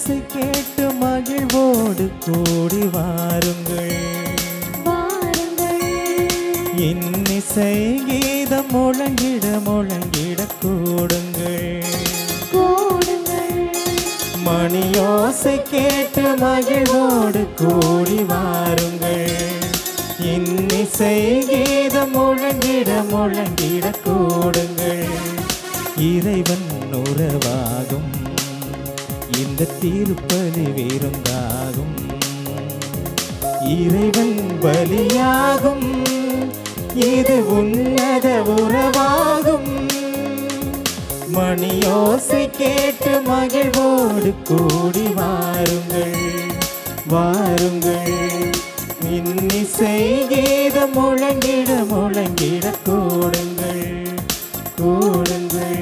ஓசை கேட்டு மகிழ்வோடு கூடி வாருங்கள் வாருங்கள் இன்னிசை கீதம் முழங்கிட முழங்கிட கூடுங்கள் கூடுங்கள் மணியோசை கேட்டு மகிழ்வோடு கூடி வாருங்கள் இன்னிசை கீதம் முழங்கிட முழங்கிட கூடுங்கள் இறைவன் உறவாகும் இந்த திருப்பலி விருந்தாகும் இறைவன் பலியாகும் இது உன்னத உறவாகும் மணியோசை கேட்டு மகிழ்வோடு கூடி வாருங்கள் வாருங்கள் இன்னிசை கீதம் முழங்கிட முழங்கிட கூடுங்கள் கூடுங்கள்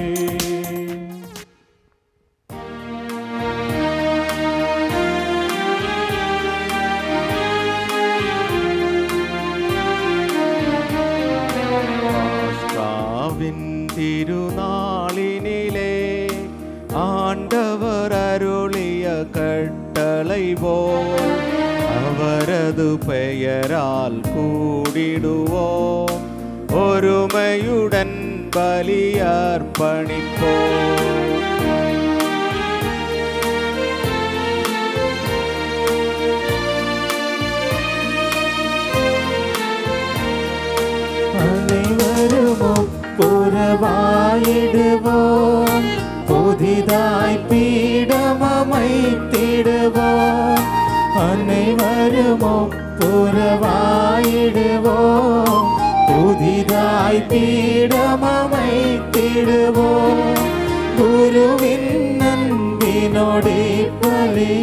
பாஸ்காவின் திருநாளினிலே ஆண்டவர் அருளிய கட்டளை போல் அவரது பெயரால் கூடிடுவோம் ஒருமையுடன் பலியர்ப்பணிப்போம் அனைவரும் ஒப்புரவாயிடுவோம் புதிதாய் பீடம் அமைத்திடுவோம் அனைவரும் ஒப்புரவாயிடுவோம் புதிதாய் பீடம் அமைத்திடுவோம் குருவின் நன்பினோடு பலி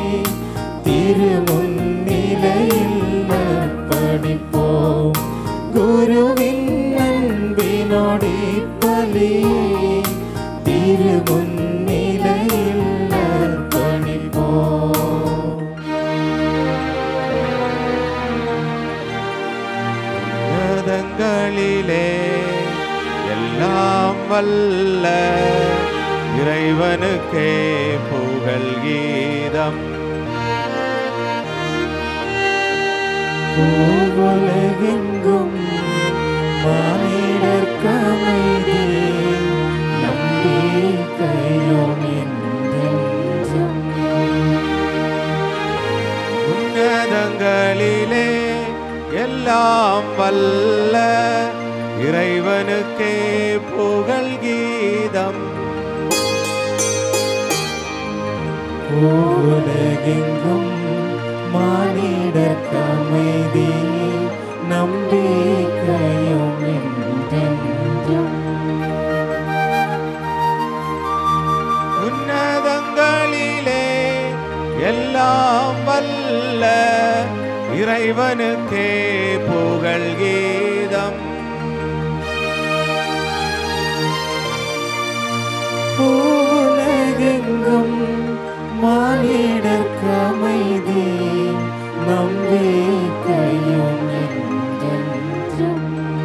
திருமுன்னிலையில் அர்ப்பணிப்போம் குருவின் அன்பினோடு பலி திருமுன்னிலையில் அர்ப்பணிப்போம் வேதங்களிலே எல்லாம் வல்ல இறைவனுக்கே புகழ் கீதம் பூவுலகெங்கும் மானிடர்க்கமைதி நம்பிக்கையும் என்றென்றும் உன்னதங்களிலே எல்லாம் வல்ல இறைவனுக்கே புகழ் கீதம் பூவுலகெங்கும் மானிடர்க்கமைதி நம்பிக்கையும் என்றென்றும் உன்னதங்களிலே எல்லாம் வல்ல இறைவனுக்கே புகழ் கீதம் பூவுலகெங்கும் மானிடர்க்கு அமைதி நம்பிக்கையும் என்றென்றும்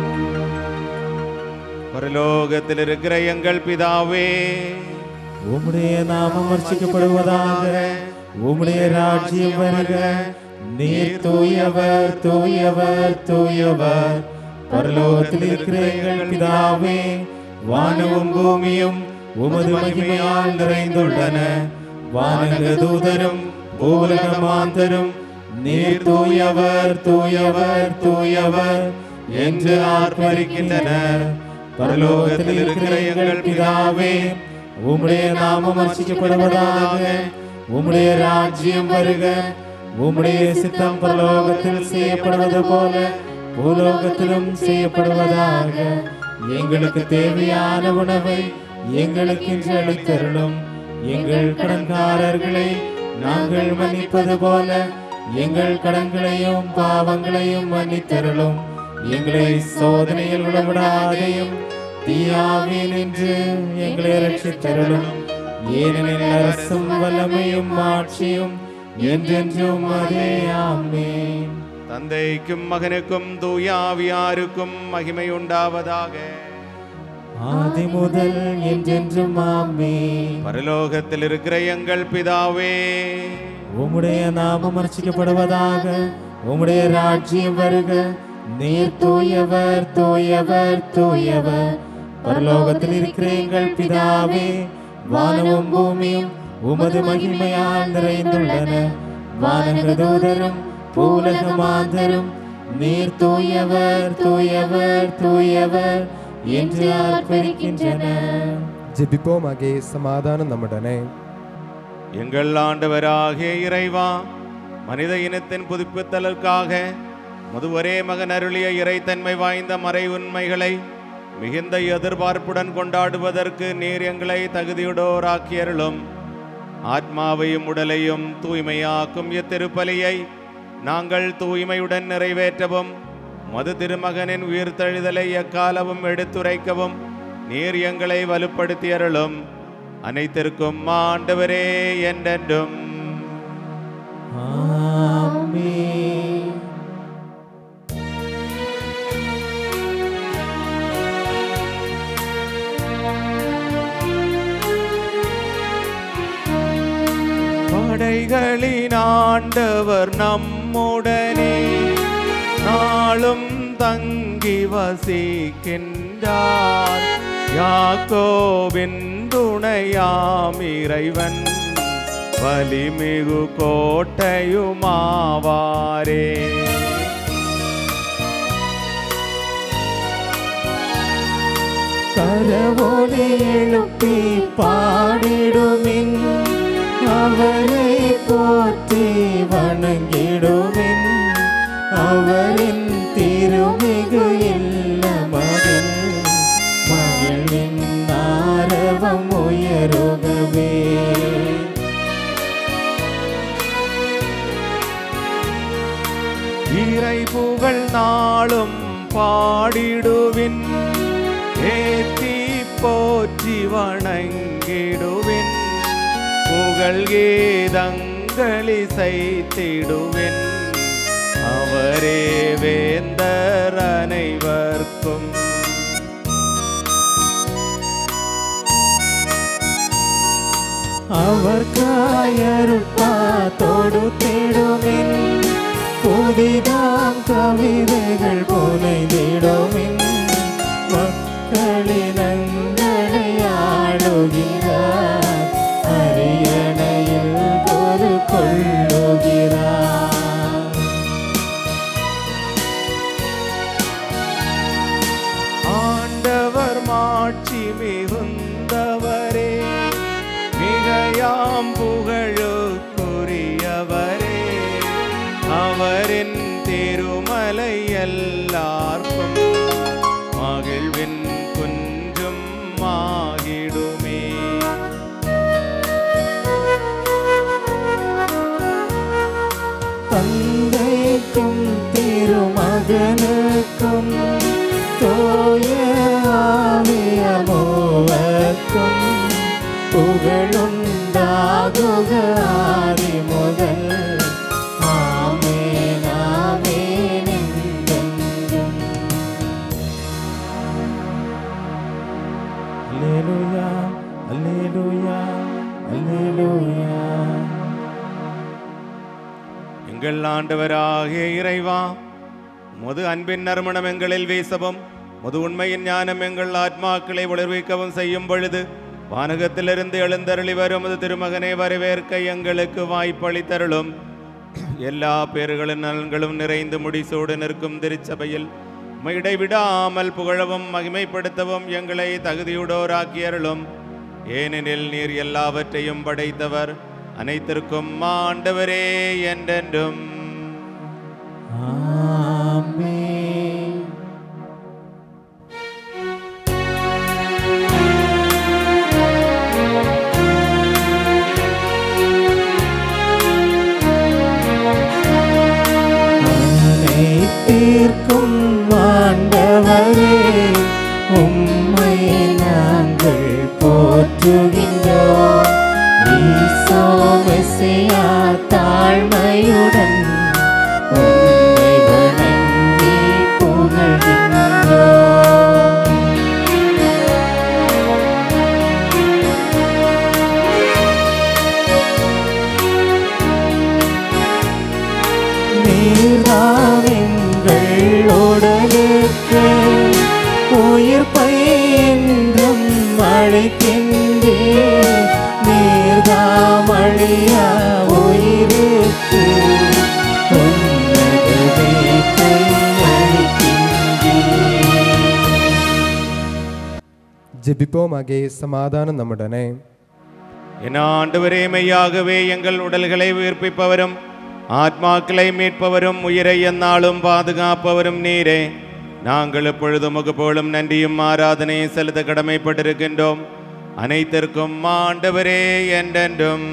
பரலோகத்தில் இருக்கிற எங்கள் பிதாவே உம்முடைய நாமம் அர்ச்சிக்கப்படுவதாக உம்முடைய ராஜ்யம் வருக நீர் தூயவர் தூயவர் தூயவர் பரலோகத்தில் இருக்கிற எங்கள் பிதாவே வானமும் பூமியும் உமது மகிமையால் நிறைந்துள்ளன வானக தூதரும் பூவுலக மாந்தரும் நீர் தூயவர் தூயவர் தூயவர் என்று ஆர்ப்பரிக்கின்றனர் பரலோகத்தில் இருக்கிற எங்கள் பிதாவே உம்முடைய நாமம் அர்ச்சிக்கப்படுவதாக உம்முடைய ராஜ்யம் வருக உம்முடைய சித்தம் பரலோகத்தில் செய்யப்படுவது போல பூலோகத்திலும் செய்யப்படுவதாக எங்களுக்கு தேவையான உணவை எங்களுக்கு இன்று அளித்தருளும் எங்கள் கடன்காரர்களை நாங்கள் மன்னிப்பது போல எங்கள் கடன்களையும் பாவங்களையும் மன்னித்தருளும் எங்களை சோதனையில் விடவிடாதையும் தீயாவின் என்று எங்களை ரட்சித்தருளும் ஏனெனில் அரசும் வல்லமையும் ஆட்சியும் என்றென்றும் அதே ஆமென் தந்தைக்கும் மகனுக்கும் தூயாவியாருக்கும் மகிமை உண்டாவதாக ஆதி முதல் என்றென்றும் ஆமே பரலோகத்தில் இருக்கிற எங்கள் பிதாவே உம்முடைய நாமம் அர்ச்சிக்கப்படுவதாக உம்முடைய ராஜ்யம் வருக நீர் தூயவர் தூயவர் தூயவர் பரலோகத்தில் இருக்கிற எங்கள் பிதாவே வானமும் பூமியும் உமது மகிமையால் நிறைந்துள்ளன வானக தூதரும் பூலக மாந்தரும் நீர் தூயவர் தூயவர் தூயவர் என்று ஆர்ப்பரிக்கின்றனர் ജപിപ്പോമാകെ സമാധാനം നമ്മുടനെ எங்கள் ஆண்டவராகிய இறைவா மனித இனத்தின் புதுப்பித்தலுக்காக முதுவரே மகன் அருளிய இறைத்தன்மை வாய்ந்த மறை உண்மைகளை மிகுந்த எதிர்பார்ப்புடன் கொண்டாடுவதற்கு நீர் எங்களை தகுதியுடோராக்கியருளும் ஆத்மாவையும் உடலையும் தூய்மையாக்கும் இத்திருப்பலியை நாங்கள் தூய்மையுடன் நிறைவேற்றவும் மது திருமகனின் உயிர்த்தெழுதலை எக்காலமும் எடுத்துரைக்கவும் நீர் எங்களை வலுப்படுத்தியருளும் அனைத்திற்கும் ஆண்டவரே என்றென்றும் ஆமென் படைகளின் ஆண்டவர் நம்முடனே நாளும் தங்கி வசிக்கின்றார் யாக்கோவின் துணையாம் இறைவன் வலிமிகு கோட்டையுமாவாரே கரவோடு எழுப்பி பாடிடுமின் அவரை போற்றி வணங்கிடுமின் அவரின் திருமிகு இல்லமதில் மகளின் ஆரவம் உயருகவே இறை புகழ் நாளும் பாடிடுவின் ஏத்தி போற்றி வணங்கிடுவின் புகழ் கீதங்களி செய்திடுவின் அவரே வேந்தர் அனைவர்க்கும் அவர் காயருப்பா தொடு தேடுமின் புதிதாம் கவிதைகள் புனைந்திடுமின் மக்களினங்களை ஆளுகிறார் அரியணையில் பொறு கொள்ளுகிறார் ஆண்டவர் மாட்சி மிகுந்தவரே மிகையாம் புகழுக்குரியவரே அவரின் திருமலை எல்லார்க்கும் மகிழ்வின் குன்றும் ஆகிடுமே தந்தைக்கும் திருமகனுக்கும் தோய ஆவியமோவர்க்கும் புகழுண்டாகுக ஆதி முதல் ஆமென் ஆமென் என்றென்றும். அல்லேலூயா அல்லேலூயா அல்லேலூயா எங்கள் ஆண்டவராகிய இறைவா முது அன்பின் நறுமணம் எங்களில் வீசவும் முது உண்மையின் ஞானம் எங்கள் ஆத்மாக்களை உணர்விக்கவும் செய்யும் பொழுது வானகத்திலிருந்து எழுந்தருளி வரும் முது திருமகனை வரவேற்க எங்களுக்கு வாய்ப்பளித்தருளும் எல்லா பேறுகளும் நலன்களும் நிறைந்து முடிசூடு நிற்கும் திருச்சபையில் உம்மை இடைவிடாமல் புகழவும் மகிமைப்படுத்தவும் எங்களை தகுதியுடோராக்கியருளும் ஏனெனில் நீர் எல்லாவற்றையும் படைத்தவர் அனைத்திற்கும் ஆண்டவரே என்றென்றும் ஆமென் அனைத்திற்கும் ஆண்டவரே உம்மை நாங்கள் போற்றுகின்றோம் ஈசோ மெசியா தாழ்மையுடன் உம்மை ஜெபிப்போமாகே சமாதானம் நம்முடனே என் ஆண்டவரே மெய்யாகவே எங்கள் உடல்களை உயிர்ப்பிப்பவரும் ஆத்மாக்களை மீட்பவரும் உயிரை எந்நாளும் பாதுகாப்பவரும் நீரே நாங்கள் எப்பொழுதும் முகப்போலும் நன்றியும் ஆராதனையும் செலுத்த கடமைப்பட்டிருக்கின்றோம் அனைத்திற்கும் ஆண்டவரே என்றென்றும்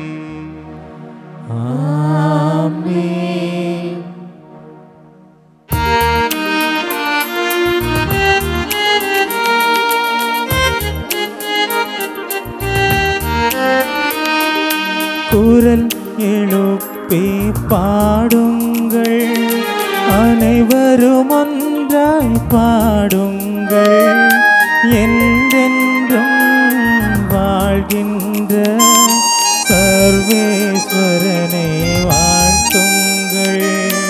ஆமென் குரல் எழுப்பி பாடுங்கள் அனைவரும் ஒன்றாய் பாடுங்கள் என்றென்றும் வாழ்கின்ற சர்வேஸ்வரனை வாழ்த்துங்கள்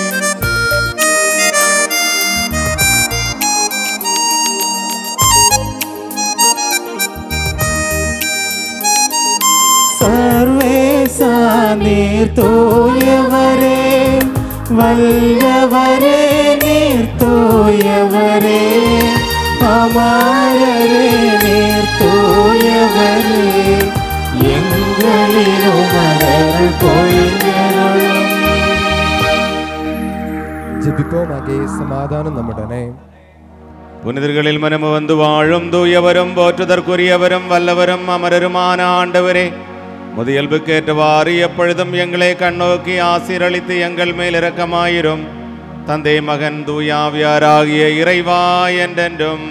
சர்வேசா நீர் தூயவரே வல்லவரே நீர் தூயவரே அமரரே நீர் தூயவரே எங்களில் உமரல் பொழிந்தருளும் ஜெபிப்போமாகே சமாதானம் நம்முடனே புனிதர்களில் மனமு வந்து வாழும் தூயவரும் போற்றுதற்குரியவரும் வல்லவரும் அமரருமான ஆண்டவரே முதியல்புக்கேற்றவாறு எப்பொழுதும் எங்களை கண்ணோக்கி ஆசீரளித்து எங்கள் மேல் இரக்கமாயிரும் தந்தை மகன் தூயாவியாராகிய இறைவா என்றென்றும்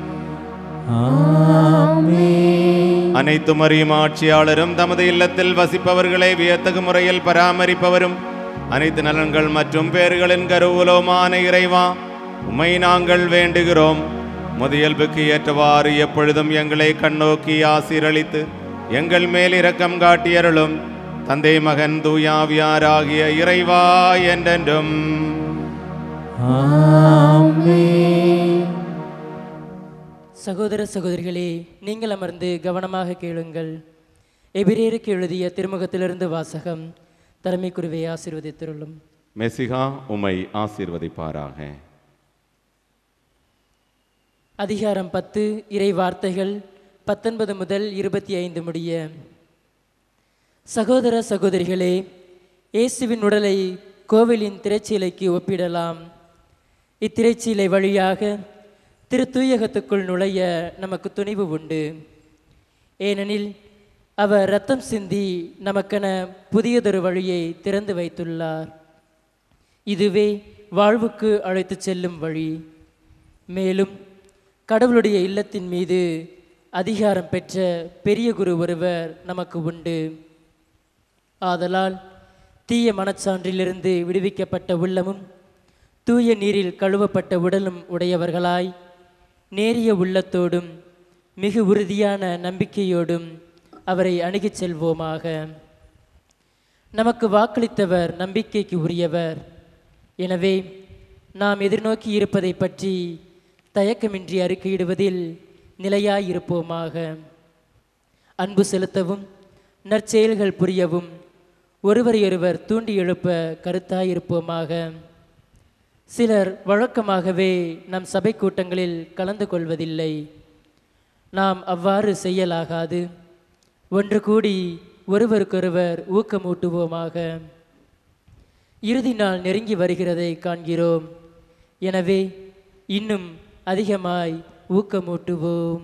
ஆமென் அனைத்து மறியும் ஆட்சியாளரும் தமது இல்லத்தில் வசிப்பவர்களை வியத்தகு முறையில் பராமரிப்பவரும் அனைத்து நலன்கள் மற்றும் பேறுகளின் கருவூலமான இறைவா உம்மை நாங்கள் வேண்டுகிறோம் முதியல்புக்கு ஏற்றவாறு எப்பொழுதும் எங்களை கண்ணோக்கி ஆசீரளித்து எங்கள் மேல் இரக்கம் காட்டியருளும் தந்தை மகன் தூயாவியாராகிய இறைவா என்றென்றும் ஆமென் சகோதர சகோதரிகளே நீங்கள் அமர்ந்து கவனமாக கேளுங்கள் எபிரேருக்கு எழுதிய திருமுகத்திலிருந்து வாசகம் தலைமை குருவை ஆசீர்வதித்திருளும் மெசிகா உம்மை ஆசீர்வதிப்பாராக அதிகாரம் பத்து இறை வார்த்தைகள் பத்தொன்பது முதல் இருபத்தி ஐந்து முடிய சகோதர சகோதரிகளே இயேசுவின் உடலை கோவிலின் திரைச்சீலைக்கு ஒப்பிடலாம் இத்திரைச்சீலை வழியாக திருத்தூயகத்துக்குள் நுழைய நமக்கு துணிவு உண்டு ஏனெனில் அவர் ரத்தம் சிந்தி நமக்கென புதியதொரு வழியை திறந்து வைத்துள்ளார் இதுவே வாழ்வுக்கு அழைத்துச் செல்லும் வழி மேலும் கடவுளுடைய இல்லத்தின் மீது அதிகாரம் பெற்ற பெரிய குரு ஒருவர் நமக்கு உண்டு ஆதலால் தீய மனச்சான்றிலிருந்து விடுவிக்கப்பட்ட உள்ளமும் தூய நீரில் கழுவப்பட்ட உடலும் உடையவர்களாய் நேரிய உள்ளத்தோடும் மிகு உறுதியான நம்பிக்கையோடும் அவரை அணுகிச் செல்வோமாக நமக்கு வாக்களித்தவர் நம்பிக்கைக்கு உரியவர் எனவே நாம் எதிர்நோக்கி இருப்பதை பற்றி தயக்கமின்றி அறிக்கையிடுவதில் நிலையாயிருப்போமாக அன்பு செலுத்தவும் நற்செயல்கள் புரியவும் ஒருவரையொருவர் தூண்டி எழுப்ப கருத்தாயிருப்போமாக சிலர் வழக்கமாகவே நம் சபை கூட்டங்களில் கலந்து கொள்வதில்லை நாம் அவ்வாறு செய்யலாகாது ஒன்று கூடி ஒருவருக்கொருவர் ஊக்கமூட்டுவோமாக இறுதி நாள் நெருங்கி வருகிறதை காண்கிறோம் எனவே இன்னும் அதிகமாய் ஊக்கமூட்டுவோம்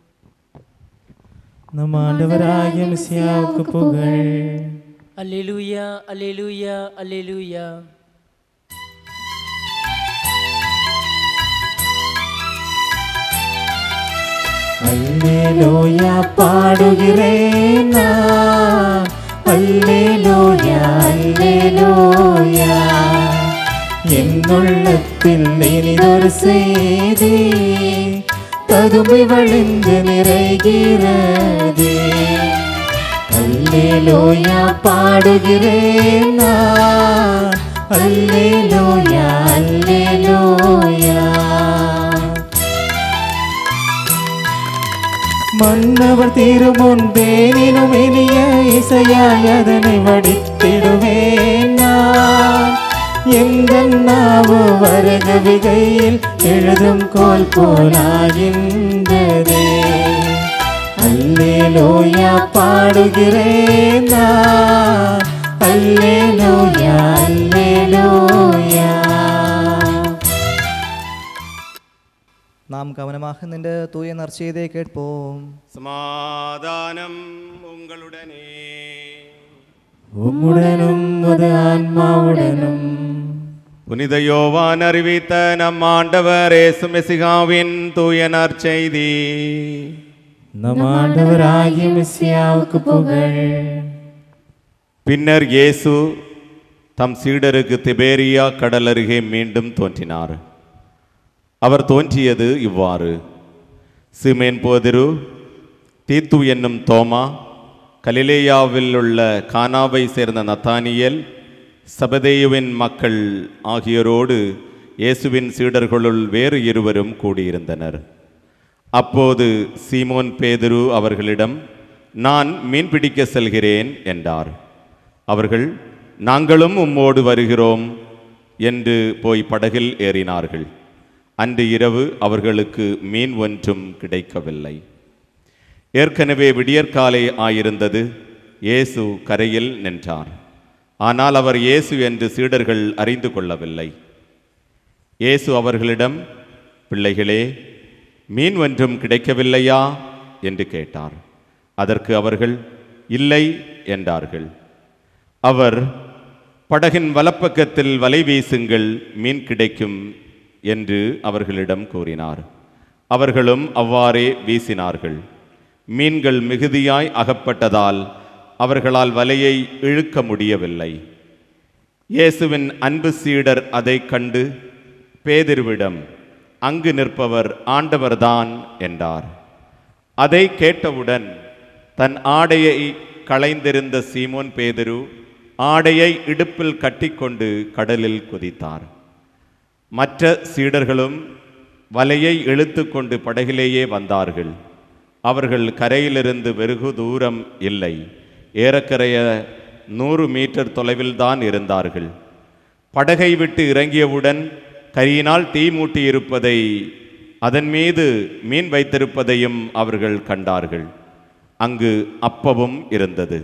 நம் ஆண்டவராகிய மிசியாவுக்கு புகழ் அல்லேலூயா அல்லேலூயா அல்லேலூயா அல்லேலூயா பாடுகிறேன் நான் அல்லேலூயா அல்லேலூயா என் உள்ளத்தில் இனிதொரு செய்தி ததும்பி வழிந்து நிறைகிறது அல்லேலூயா பாடுகிறேன் நான் அல்லேலூயா அல்லேலூயா மன்னவர் தீருமுன் தேனினும் இனிய இசையாய் அதனை வடித்திடுவேன் நான் எந்த நாவு வருகவிகையில் எழுதும் கோல் போலாகின்றதே அல்லேலூயா பாடுகிறேன் நான் அல்லேலூயா அல்லேலூயா നാം ഗമനമാക നിന്റെ തൂയ നർച്ചയതേ കേൾപ്പോം சமாதானம் உங்களுடனே உம்முடனும் உமது ஆன்மாவுடனும் புனித யோவான் அறிவித்த நம் ஆண்டவர் இயேசு மெசிகாவின் தூய நற்செய்தி நம் ஆண்டவராகிய மெஸ்ஸியாவுக்கு புகழ் பின்னர் இயேசு தம் சீடருக்கு திபேரியா கடல் அருகே மீண்டும் தோன்றினார் அவர் தோன்றியது இவ்வாறு சிமேன் போதிரு தீத்து என்னும் தோமா கலிலேயாவில் உள்ள கானாவை சேர்ந்த நத்தானியேல் சபதேயுவின் மக்கள் ஆகியோரோடு இயேசுவின் சீடர்களுள் வேறு இருவரும் கூடியிருந்தனர் அப்போது சீமோன் பேதுரு அவர்களிடம் நான் மீன் பிடிக்க செல்கிறேன் என்றார் அவர்கள் நாங்களும் உம்மோடு வருகிறோம் என்று போய் படகில் ஏறினார்கள் அன்று இரவு அவர்களுக்கு மீன் ஒன்றும் கிடைக்கவில்லை ஏற்கனவே விடியற்காலை ஆயிருந்தது இயேசு கரையில் நின்றார் ஆனால் அவர் இயேசு என்று சீடர்கள் அறிந்து கொள்ளவில்லை இயேசு அவர்களிடம் பிள்ளைகளே மீன் ஒன்றும் கிடைக்கவில்லையா என்று கேட்டார் அதற்கு அவர்கள் இல்லை என்றார்கள் அவர் படகின் வலப்பக்கத்தில் வலை வீசுங்கள் மீன் கிடைக்கும் என்று அவர்களிடம் கூறினார் அவர்களும் அவ்வாறே வீசினார்கள் மீன்கள் மிகுதியாய் அகப்பட்டதால் அவர்களால் வலையை இழுக்க முடியவில்லை இயேசுவின் அன்பு சீடர் அதைக் கண்டு பேதிருவிடம் அங்கு நிற்பவர் ஆண்டவர்தான் என்றார் அதை கேட்டவுடன் தன் ஆடையை களைந்திருந்த சீமோன் பேதுரு ஆடையை இடுப்பில் கட்டிக்கொண்டு கடலில் குதித்தார் மற்ற சீடர்களும் வலையை இழுத்துக்கொண்டு படகிலேயே வந்தார்கள் அவர்கள் கரையிலிருந்து வெகு தூரம் இல்லை ஏறக்குறைய நூறு மீட்டர் தொலைவில்தான் இருந்தார்கள் படகை விட்டு இறங்கியவுடன் கரியினால் தீ மூட்டியிருப்பதை அதன் மீது மீன் வைத்திருப்பதையும் அவர்கள் கண்டார்கள் அங்கு அப்பவும் இருந்தது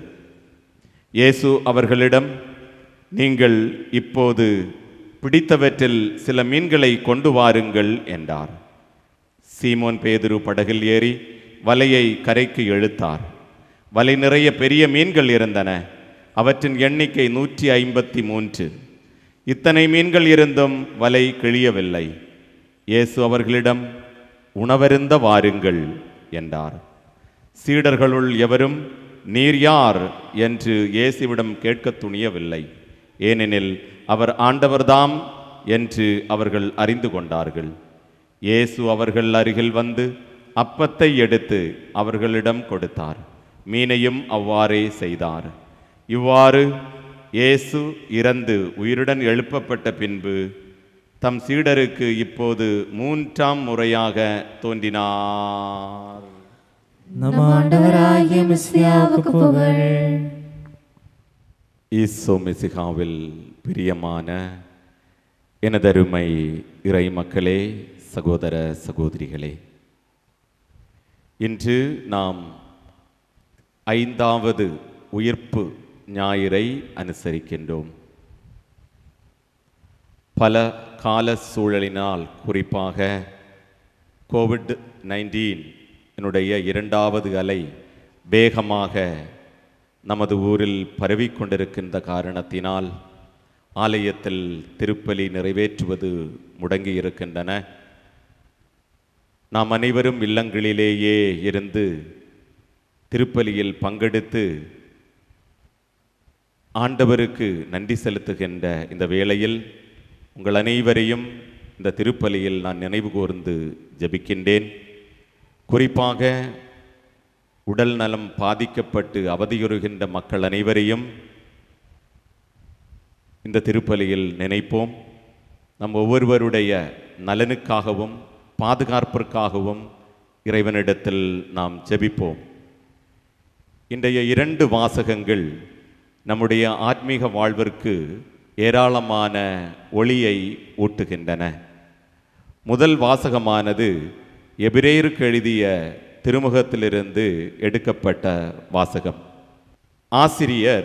இயேசு அவர்களிடம் நீங்கள் இப்போது பிடித்தவற்றில் சில மீன்களை கொண்டு வாருங்கள் என்றார் சீமோன் பேதுரு படகில் ஏறி வலையை கரைக்கு இழுத்தார் வலை நிறைய பெரிய மீன்கள் இருந்தன அவற்றின் எண்ணிக்கை நூற்றி ஐம்பத்தி மூன்று இத்தனை மீன்கள் இருந்தும் வலை கிழியவில்லை இயேசு அவர்களிடம் உணவருந்த வாருங்கள் என்றார் சீடர்களுள் எவரும் நீர் யார் என்று இயேசுவிடம் கேட்கத் துணியவில்லை ஏனெனில் அவர் ஆண்டவர்தாம் என்று அவர்கள் அறிந்து கொண்டார்கள் இயேசு அவர்கள் அருகில் வந்து அப்பத்தை எடுத்து அவர்களிடம் கொடுத்தார் மீனையும் அவ்வாறே செய்தார் இவ்வாறு இயேசு இறந்து உயிருடன் எழுப்பப்பட்ட பின்பு தம் சீடருக்கு இப்போது மூன்றாம் முறையாக தோன்றினார் நம் ஆண்டவராகிய மெஸ்ஸியாவுக்கு புகழ் ஈசோ மெசிகாவில் பிரியமான எனதருமை இறை மக்களே சகோதர சகோதரிகளே இன்று நாம் ஐந்தாவது உயிர்ப்பு ஞாயிறை அனுசரிக்கின்றோம் பல கால சூழலினால் குறிப்பாக கோவிட் நைன்டீன் என்னுடைய இரண்டாவது அலை வேகமாக நமது ஊரில் பரவிக்கொண்டிருக்கின்ற காரணத்தினால் ஆலயத்தில் திருப்பலி நிறைவேற்றுவது முடங்கி இருக்கின்றன நாம் அனைவரும் இல்லங்களிலேயே இருந்து திருப்பலியில் பங்கெடுத்து ஆண்டவருக்கு நன்றி செலுத்துகின்ற இந்த வேளையில் உங்கள் அனைவரையும் இந்த திருப்பலியில் நான் நினைவு கூர்ந்து ஜெபிக்கின்றேன் குறிப்பாக உடல் நலம் பாதிக்கப்பட்டு அவதியுறுகின்ற மக்கள் அனைவரையும் இந்த திருப்பலியில் நினைப்போம் நம் ஒவ்வொருவருடைய நலனுக்காகவும் பாதுகாப்பிற்காகவும் இறைவனிடத்தில் நாம் ஜெபிப்போம் இன்றைய இரண்டு வாசகங்கள் நம்முடைய ஆத்மீக வாழ்விற்கு ஏராளமான ஒளியை ஊட்டுகின்றன முதல் வாசகமானது எபிரேயருக்கு எழுதிய திருமுகத்திலிருந்து எடுக்கப்பட்ட வாசகம் ஆசிரியர்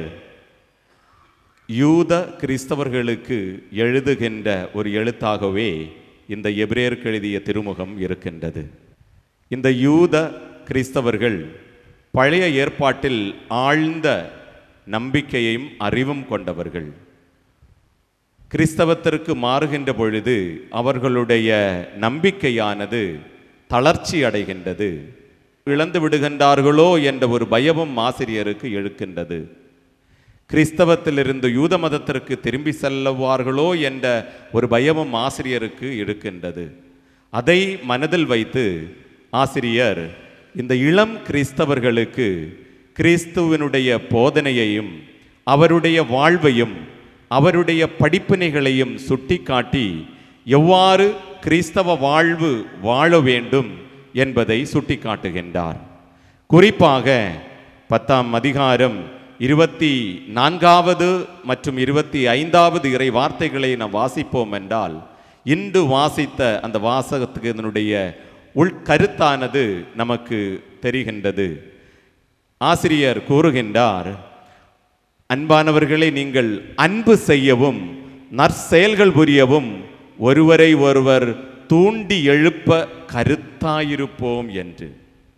யூத கிறிஸ்தவர்களுக்கு எழுதுகின்ற ஒரு எழுத்தாகவே இந்த எபிரேயருக்கு எழுதிய திருமுகம் இருக்கின்றது இந்த யூத கிறிஸ்தவர்கள் பழைய ஏற்பாட்டில் ஆழ்ந்த நம்பிக்கையையும் அறிவும் கொண்டவர்கள் கிறிஸ்தவத்திற்கு மாறுகின்ற பொழுது அவர்களுடைய நம்பிக்கையானது தளர்ச்சி அடைகின்றது இழந்து விடுகின்றார்களோ என்ற ஒரு பயமும் ஆசிரியருக்கு எழுக்கின்றது கிறிஸ்தவத்திலிருந்து யூத மதத்திற்கு திரும்பி செல்லுவார்களோ என்ற ஒரு பயமும் ஆசிரியருக்கு இருக்கின்றது அதை மனதில் வைத்து ஆசிரியர் இந்த இளம் கிறிஸ்தவர்களுக்கு கிறிஸ்துவனுடைய போதனையையும் அவருடைய வாழ்வையும் அவருடைய படிப்பினைகளையும் சுட்டிக்காட்டி எவ்வாறு கிறிஸ்தவ வாழ்வு வாழ வேண்டும் என்பதை சுட்டிக்காட்டுகின்றார் குறிப்பாக பத்தாம் அதிகாரம் இருபத்தி நான்காவது மற்றும் இருபத்தி ஐந்தாவது இறை வார்த்தைகளை நாம் வாசிப்போம் என்றால் இன்று வாசித்த அந்த வாசகத்துக்கு இதனுடைய உள்கருத்தானது நமக்கு தெரிகின்றது ஆசிரியர் கூறுகின்றார் அன்பானவர்களை நீங்கள் அன்பு செய்யவும் நற்செயல்கள் புரியவும் ஒருவரை ஒருவர் தூண்டி எழுப்ப கருத்தாயிருப்போம் என்று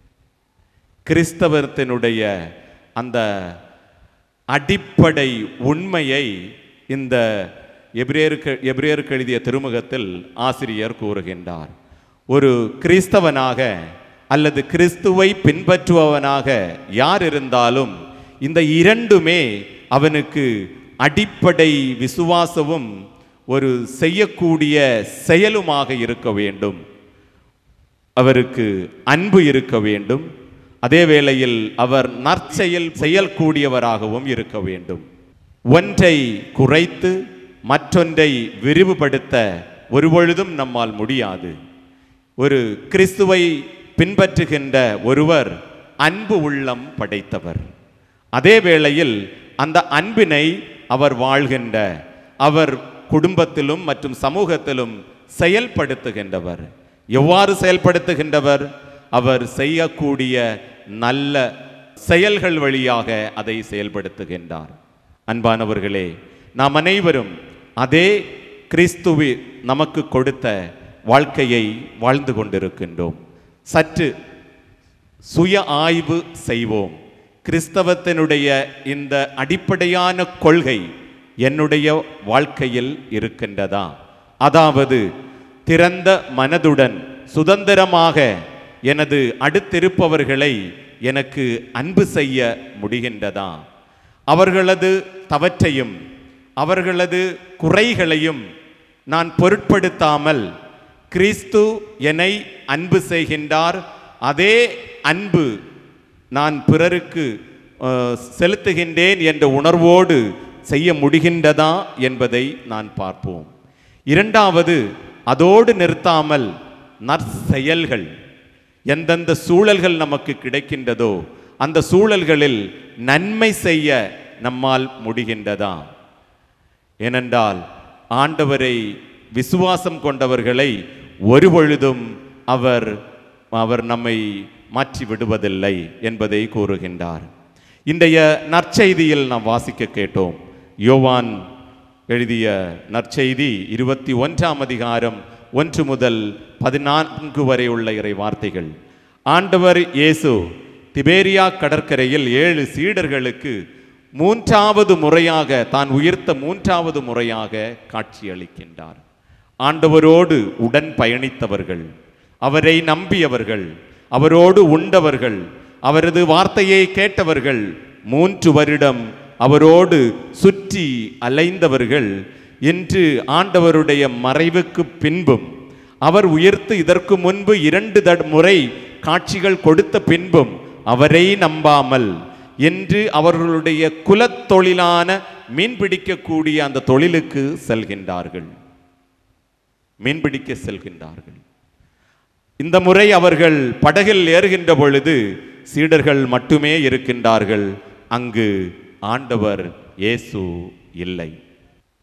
கிறிஸ்தவத்தினுடைய அந்த அடிப்படை உண்மையை இந்த எபிரேருக்கு எபிரேருக்கு எழுதிய திருமுகத்தில் ஆசிரியர் கூறுகின்றார் ஒரு கிறிஸ்தவனாக அல்லது கிறிஸ்துவை பின்பற்றுபவனாக யார் இருந்தாலும் இந்த இரண்டுமே அவனுக்கு அடிப்படை விசுவாசமும் ஒரு செய்யக்கூடிய செயலுமாக இருக்க வேண்டும் அவருக்கு அன்பு இருக்க வேண்டும் அதே வேளையில் அவர் நற்செயல் செயல்கூடியவராகவும் இருக்க வேண்டும் ஒன்றை குறைத்து மற்றொன்றை விரிவுபடுத்த ஒருபொழுதும் நம்மால் முடியாது ஒரு கிறிஸ்துவை பின்பற்றுகின்ற ஒருவர் அன்பு உள்ளம் படைத்தவர் அதே வேளையில் அந்த அன்பினை அவர் வாழ்கின்ற அவர் குடும்பத்திலும் மற்றும் சமூகத்திலும் செயல்படுத்துகின்றவர் எவ்வாறு செயல்படுத்துகின்றவர் அவர் செய்யக்கூடிய நல்ல செயல்கள் வழியாக அதை செயல்படுத்துகின்றார் அன்பானவர்களே நாம் அனைவரும் அதே கிறிஸ்துவி நமக்கு கொடுத்த வாழ்க்கையை வாழ்ந்து கொண்டிருக்கின்றோம் சற்று சுய ஆய்வு செய்வோம் கிறிஸ்தவத்தினுடைய இந்த அடிப்படையான கொள்கை என்னுடைய வாழ்க்கையில் இருக்கின்றதா அதாவது திறந்த மனதுடன் சுதந்திரமாக எனது அடுத்திருப்பவர்களை எனக்கு அன்பு செய்ய முடிகின்றதா அவர்களது தவற்றையும் அவர்களது குறைகளையும் நான் பொருட்படுத்தாமல் கிறிஸ்து என்னை அன்பு செய்கின்றார் அதே அன்பு நான் பிறருக்கு அஹ், செலுத்துகின்றேன் என்ற உணர்வோடு செய்ய முடிகின்றதா என்பதை நான் பார்ப்போம் இரண்டாவது அதோடு நிறுத்தாமல் நற்செயல்கள் எந்தெந்த சூழல்கள் நமக்கு கிடைக்கின்றதோ அந்த சூழல்களில் நன்மை செய்ய நம்மால் முடிகின்றதா ஏனென்றால் ஆண்டவரை விசுவாசம் கொண்டவர்களை ஒருபொழுதும் அவர் அவர் நம்மை மாற்றி விடுவதில்லை என்பதை கூறுகின்றார் இன்றைய நற்செய்தியில் நாம் வாசிக்க கேட்டோம் யோவான் எழுதிய நற்செய்தி இருபத்தி ஒன்றாம் அதிகாரம் ஒன்று முதல் பதினான்கு வரை உள்ள இறை வார்த்தைகள் ஆண்டவர் இயேசு திபேரியா கடற்கரையில் ஏழு சீடர்களுக்கு மூன்றாவது முறையாக தான் உயிர்த்த மூன்றாவது முறையாக காட்சியளிக்கின்றார் ஆண்டவரோடு உடன் பயணித்தவர்கள் அவரை நம்பியவர்கள் அவரோடு உண்டவர்கள் அவரது வார்த்தையை கேட்டவர்கள் மூன்று வருடம் அவரோடு சுற்றி அலைந்தவர்கள் இன்று ஆண்டவருடைய மறைவுக்கு பின்பும் அவர் உயர்த்து இதற்கு முன்பு இரண்டு தட முறை காட்சிகள் கொடுத்த பின்பும் அவரை நம்பாமல் என்று அவர்களுடைய குலத் தொழிலான மீன்பிடிக்கக்கூடிய அந்த தொழிலுக்கு செல்கின்றார்கள் மீன்பிடிக்க செல்கின்றார்கள் இந்த முறை அவர்கள் படகில் ஏறுகின்ற பொழுது சீடர்கள் மட்டுமே இருக்கின்றார்கள் அங்கு ஆண்டவர் இயேசு இல்லை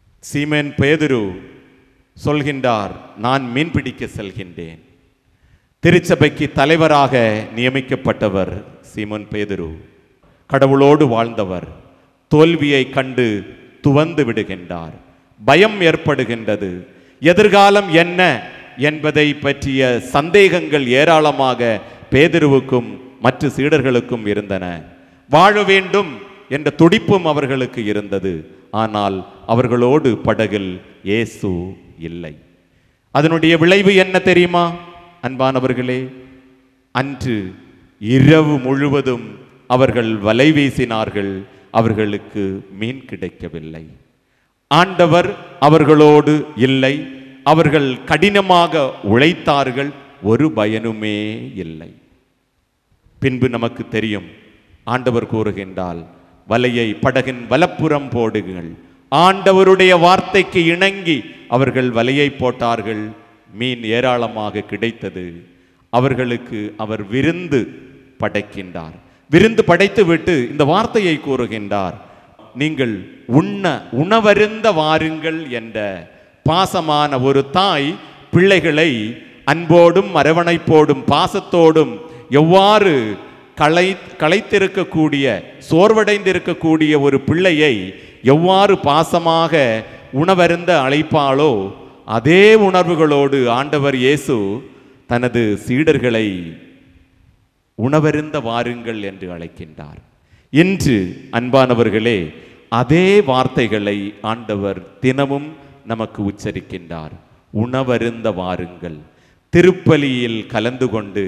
சீமேன் பேதுரு சொல்கின்றார் நான் மீன்பிடிக்க செல்கின்றேன் திருச்சபைக்கு தலைவராக நியமிக்கப்பட்டவர் சீமோன் பேதுரு கடவுளோடு வாழ்ந்தவர் தோல்வியை கண்டு துவந்து விடுகின்றார் பயம் ஏற்படுகின்றது எதிர்காலம் என்ன என்பதை பற்றிய சந்தேகங்கள் ஏராளமாக பேதுருவுக்கும் மற்ற சீடர்களுக்கும் இருந்தன வாழ வேண்டும் என்ற துடிப்பும் அவர்களுக்கு இருந்தது ஆனால் அவர்களோடு படகில் இயேசு இல்லை அதனுடைய விளைவு என்ன தெரியுமா அன்பானவர்களே அன்று இரவு முழுவதும் அவர்கள் வலை வீசினார்கள் அவர்களுக்கு மீன் கிடைக்கவில்லை ஆண்டவர் அவர்களோடு இல்லை அவர்கள் கடினமாக உழைத்தார்கள் ஒரு பயனுமே இல்லை பின்பு நமக்கு தெரியும் ஆண்டவர் கூறுகின்றால் வலையை படகின் வலப்புறம் போடுங்கள் ஆண்டவருடைய வார்த்தைக்கு இணங்கி அவர்கள் வலையை போட்டார்கள் மீன் ஏராளமாக கிடைத்தது அவர்களுக்கு அவர் விருந்து படைக்கின்றார் விருந்து படைத்து விட்டு இந்த வார்த்தையை கூறுகின்றார் நீங்கள் உண்ண உணவருந்த வாருங்கள் என்ற பாசமான ஒரு தாய் பிள்ளைகளை அன்போடும் அரவணைப்போடும் பாசத்தோடும் எவ்வாறு களை களைத்திருக்கக்கூடிய சோர்வடைந்திருக்கக்கூடிய ஒரு பிள்ளையை எவ்வாறு பாசமாக உணவருந்த அழைப்பாளோ அதே உணர்வுகளோடு ஆண்டவர் இயேசு தனது சீடர்களை உணவருந்த வாருங்கள் என்று அழைக்கின்றார் இன்று அன்பானவர்களே அதே வார்த்தைகளை ஆண்டவர் தினமும் நமக்கு உச்சரிக்கின்றார் உணவருந்த வாருங்கள் திருப்பலியில் கலந்து கொண்டு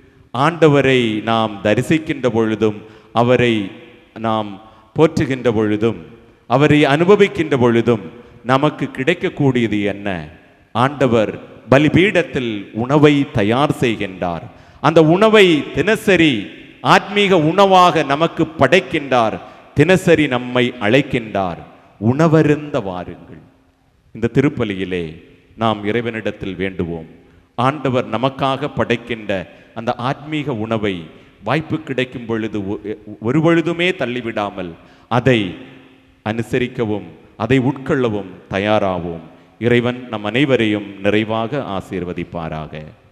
ஆண்டவரை நாம் தரிசிக்கின்ற பொழுதும் அவரை நாம் போற்றுகின்ற பொழுதும் அவரை அனுபவிக்கின்ற பொழுதும் நமக்கு கிடைக்கக்கூடியது என்ன ஆண்டவர் பலிபீடத்தில் உணவை தயார் செய்கின்றார் அந்த உணவை தினசரி ஆத்மீக உணவாக நமக்கு படைக்கின்றார் தினசரி நம்மை அழைக்கின்றார் உணவருந்த வாருங்கள் இந்த திருப்பலியிலே நாம் இறைவனிடத்தில் வேண்டுவோம் ஆண்டவர் நமக்காக படைக்கின்ற அந்த ஆத்மீக உணவை வாய்ப்பு கிடைக்கும் பொழுது ஒ- ஒரு பொழுதுமே தள்ளிவிடாமல் அதை அனுசரிக்கவும் அதை உட்கொள்ளவும் தயாராவோம் இறைவன் நம் அனைவரையும் நிறைவாக ஆசீர்வதிப்பாராக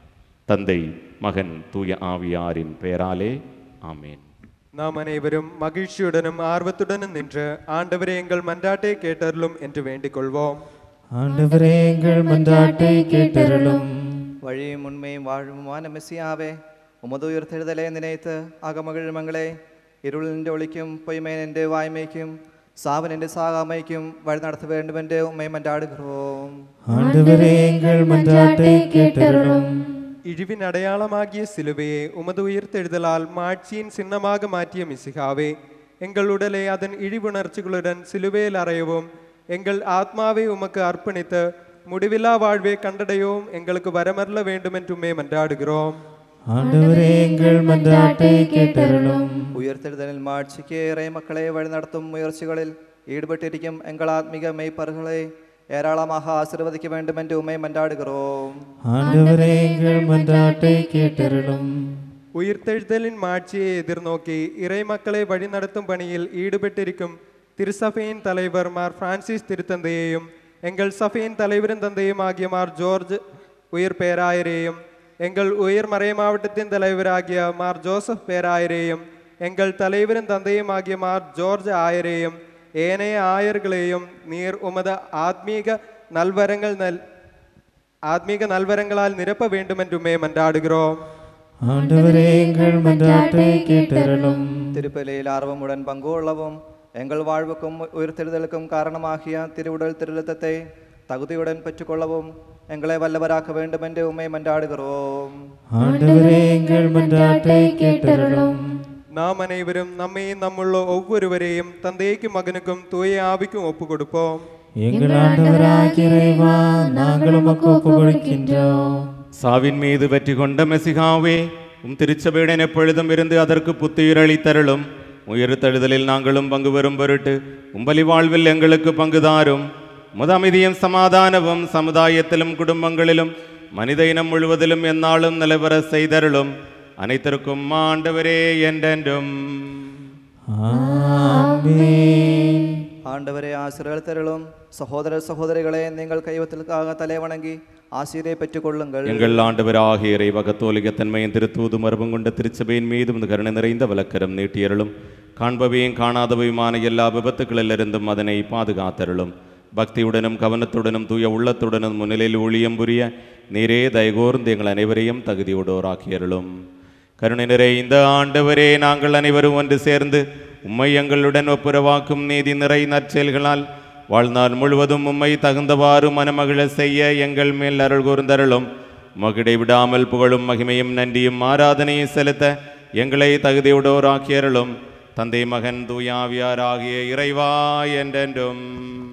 தந்தை மகன் தூய ஆவியாரின் பெயராலே ஆமேன் நாம் அனைவரும் மகிழ்ச்சியுடனும் ஆர்வத்துடனும் நின்று ஆண்டவரே எங்கள் மன்றாட்டை கேட்டருளும் என்று வேண்டிக் கொள்வோம் ஆண்டவரே எங்கள் மன்றாட்டை கேட்டருளும் வழியும் உண்மையும் வாழுமான மெസ്സിயாவே உமது உயிர்த்தெழுதலை நினைத்து அகமகிழ் மங்களே ഇരുളിൻ്റെ ഒളിക്കും പൊയ്മേനെൻ്റെ വായ്മയ്ക്കും സാവനെൻ്റെ സാകാമയ്ക്കും വഴി നടത്ത വേണ്ടുമെൻ്റെ ഉമ്മയും മൻ്റാടുகிறோம் ஆண்டவரே எங்கள் மன்றாட்டை கேட்டருளும் இழிவின் அடையாளமாகிய சிலுவையை உமது உயிர்த்தெழுதலால் மாட்சியின் சின்னமாக மாற்றிய மிசிகாவே எங்கள் உடலை அதன் இழிவுணர்ச்சிகளுடன் சிலுவையில் அறையவும் எங்கள் ஆத்மாவை உமக்கு அர்ப்பணித்து முடிவில்லா வாழ்வை கண்டடையவும் எங்களுக்கு வரமரல வேண்டும் என்றுமே மன்றாடுகிறோம் ஆண்டவரே எங்கள் மன்றாட்டை கேட்டருளும் ഉയർത്തെഴുതലിൽ മാഴ്ചയ്ക്ക് ഏറെ മക്കളെ വഴി നടത്തും ഉയർച്ചകളിൽ ഈടുപെട്ടിരിക്കും എങ്കൾ ആത്മിക മെയ്പ്പറുകളെ ഏരാളமாக ஆசிர்வதிக்க வேண்டும் என்று உண்மை மன்றாடுகிறோம் ஆண்டவரே எங்கள் மன்றாட்டை கேட்டருளும் உயிர்த்தெழுதலின் மாட்சியை எதிர்நோக்கி இறை மக்களை வழிநடத்தும் பணியில் ஈடுபட்டிருக்கும் திருசபையின் தலைவர் மார் பிரான்சிஸ் திருத்தந்தையையும் எங்கள் சபையின் தலைவரின் தந்தையும் ஆகிய மார் ஜோர்ஜ் உயிர் பேராயரையும் எங்கள் உயர் மறை மாவட்டத்தின் தலைவராகிய மார் ஜோசப் பேராயரையும் எங்கள் தலைவரின் தந்தையும் ஆகிய மார் ஜோர்ஜ் ஆயரையும் ஏனைய ஆயர்களையும் நீர் உமது ஆத்மீக நல்வரங்கள் நல் ஆத்மீக நல்வரங்களால் நிரப்ப வேண்டுமென்றுமே மன்றாடுகிறோம் ஆண்டவரே எங்கள் மன்றாட்டை கேட்டருளும் திருப்பலியில் ஆர்வமுடன் பங்குள்ளவும் எங்கள் வாழ்வுக்கும் உயிர்த்தெழுதலுக்கும் காரணமாகிய திருவுடல் திருத்தத்தை தகுதியுடன் பெற்றுக்கொள்ளவும் எங்களை வல்லவராக்க வேண்டும் என்று உண்மை மன்றாடுகிறோம் ஆண்டவரே எங்கள் மன்றாட்டை கேட்டருளும் நாம் அனைவரும் நம்மையும் நம்முள்ள ஒவ்வொருவரையும் தந்தைக்கும் மகனுக்கும் தூய ஆவிக்கும் ஒப்பு கொடுப்போம் எங்கள் ஆண்டவராகிய இறைவா நாங்கள் உமக்கு ஒப்பு கொடுக்கின்றோம் சாவின் மீது வெற்றி கொண்ட மெசிகாவே உம் திருச்சபையுடன் எப்பொழுதும் இருந்து அதற்கு புத்துயிரளித்தருளும் உயிர்த்தெழுதலில் நாங்களும் பங்கு பெறும் பொருட்டு உம்பலி வாழ்வில் எங்களுக்கு பங்கு தாரும் முத அமைதியும் சமாதானமும் சமுதாயத்திலும் குடும்பங்களிலும் மனித இனம் முழுவதிலும் எந்நாளும் நிலவர செய்தருளும் அனைத்திற்கும் ஆண்டவரே என்றென்றும் ஆமென் ஆண்டவரே ஆசிரியர் தருளும் சகோதர சகோதரிகளே நீங்கள் கைவத்திற்காக தலை வணங்கி ஆசிரியரை பெற்றுக்கொள்ளுங்கள் எங்கள் ஆண்டவராகிய இறைவ கத்தோலிக்க தன்மையின் திருத்தூது மரபம் கொண்ட திருச்சபையின் மீதும் இந்த கருணை நிறைந்த வழக்கரம் நீட்டியருளும் காண்பவையும் காணாதவையுமான எல்லா விபத்துக்களிலிருந்தும் அதனை பாதுகாத்தருளும் பக்தியுடனும் கவனத்துடனும் தூய உள்ளத்துடனும் முன்னிலையில் ஊழியம் புரிய நீரே தயகோர்ந்து எங்கள் அனைவரையும் தகுதியோடோராக்கியருளும் கருணை நிறைந்த ஆண்டவரே நாங்கள் அனைவரும் ஒன்று சேர்ந்து உம்மை எங்களுடன் ஒப்புரவாக்கும் நீதி நிறை நற்செயல்களால் வாழ்நாள் முழுவதும் உம்மை தகுந்தவாறு மனமகிழ செய்ய எங்கள் மேல் அருள் கூர்ந்தருளும் மகிடை விடாமல் புகழும் மகிமையும் நன்றியும் ஆராதனையும் செலுத்த எங்களை தகுதியுடோராக்கியருளும் தந்தை மகன் தூயாவியார் ஆகிய இறைவா என்றென்றும்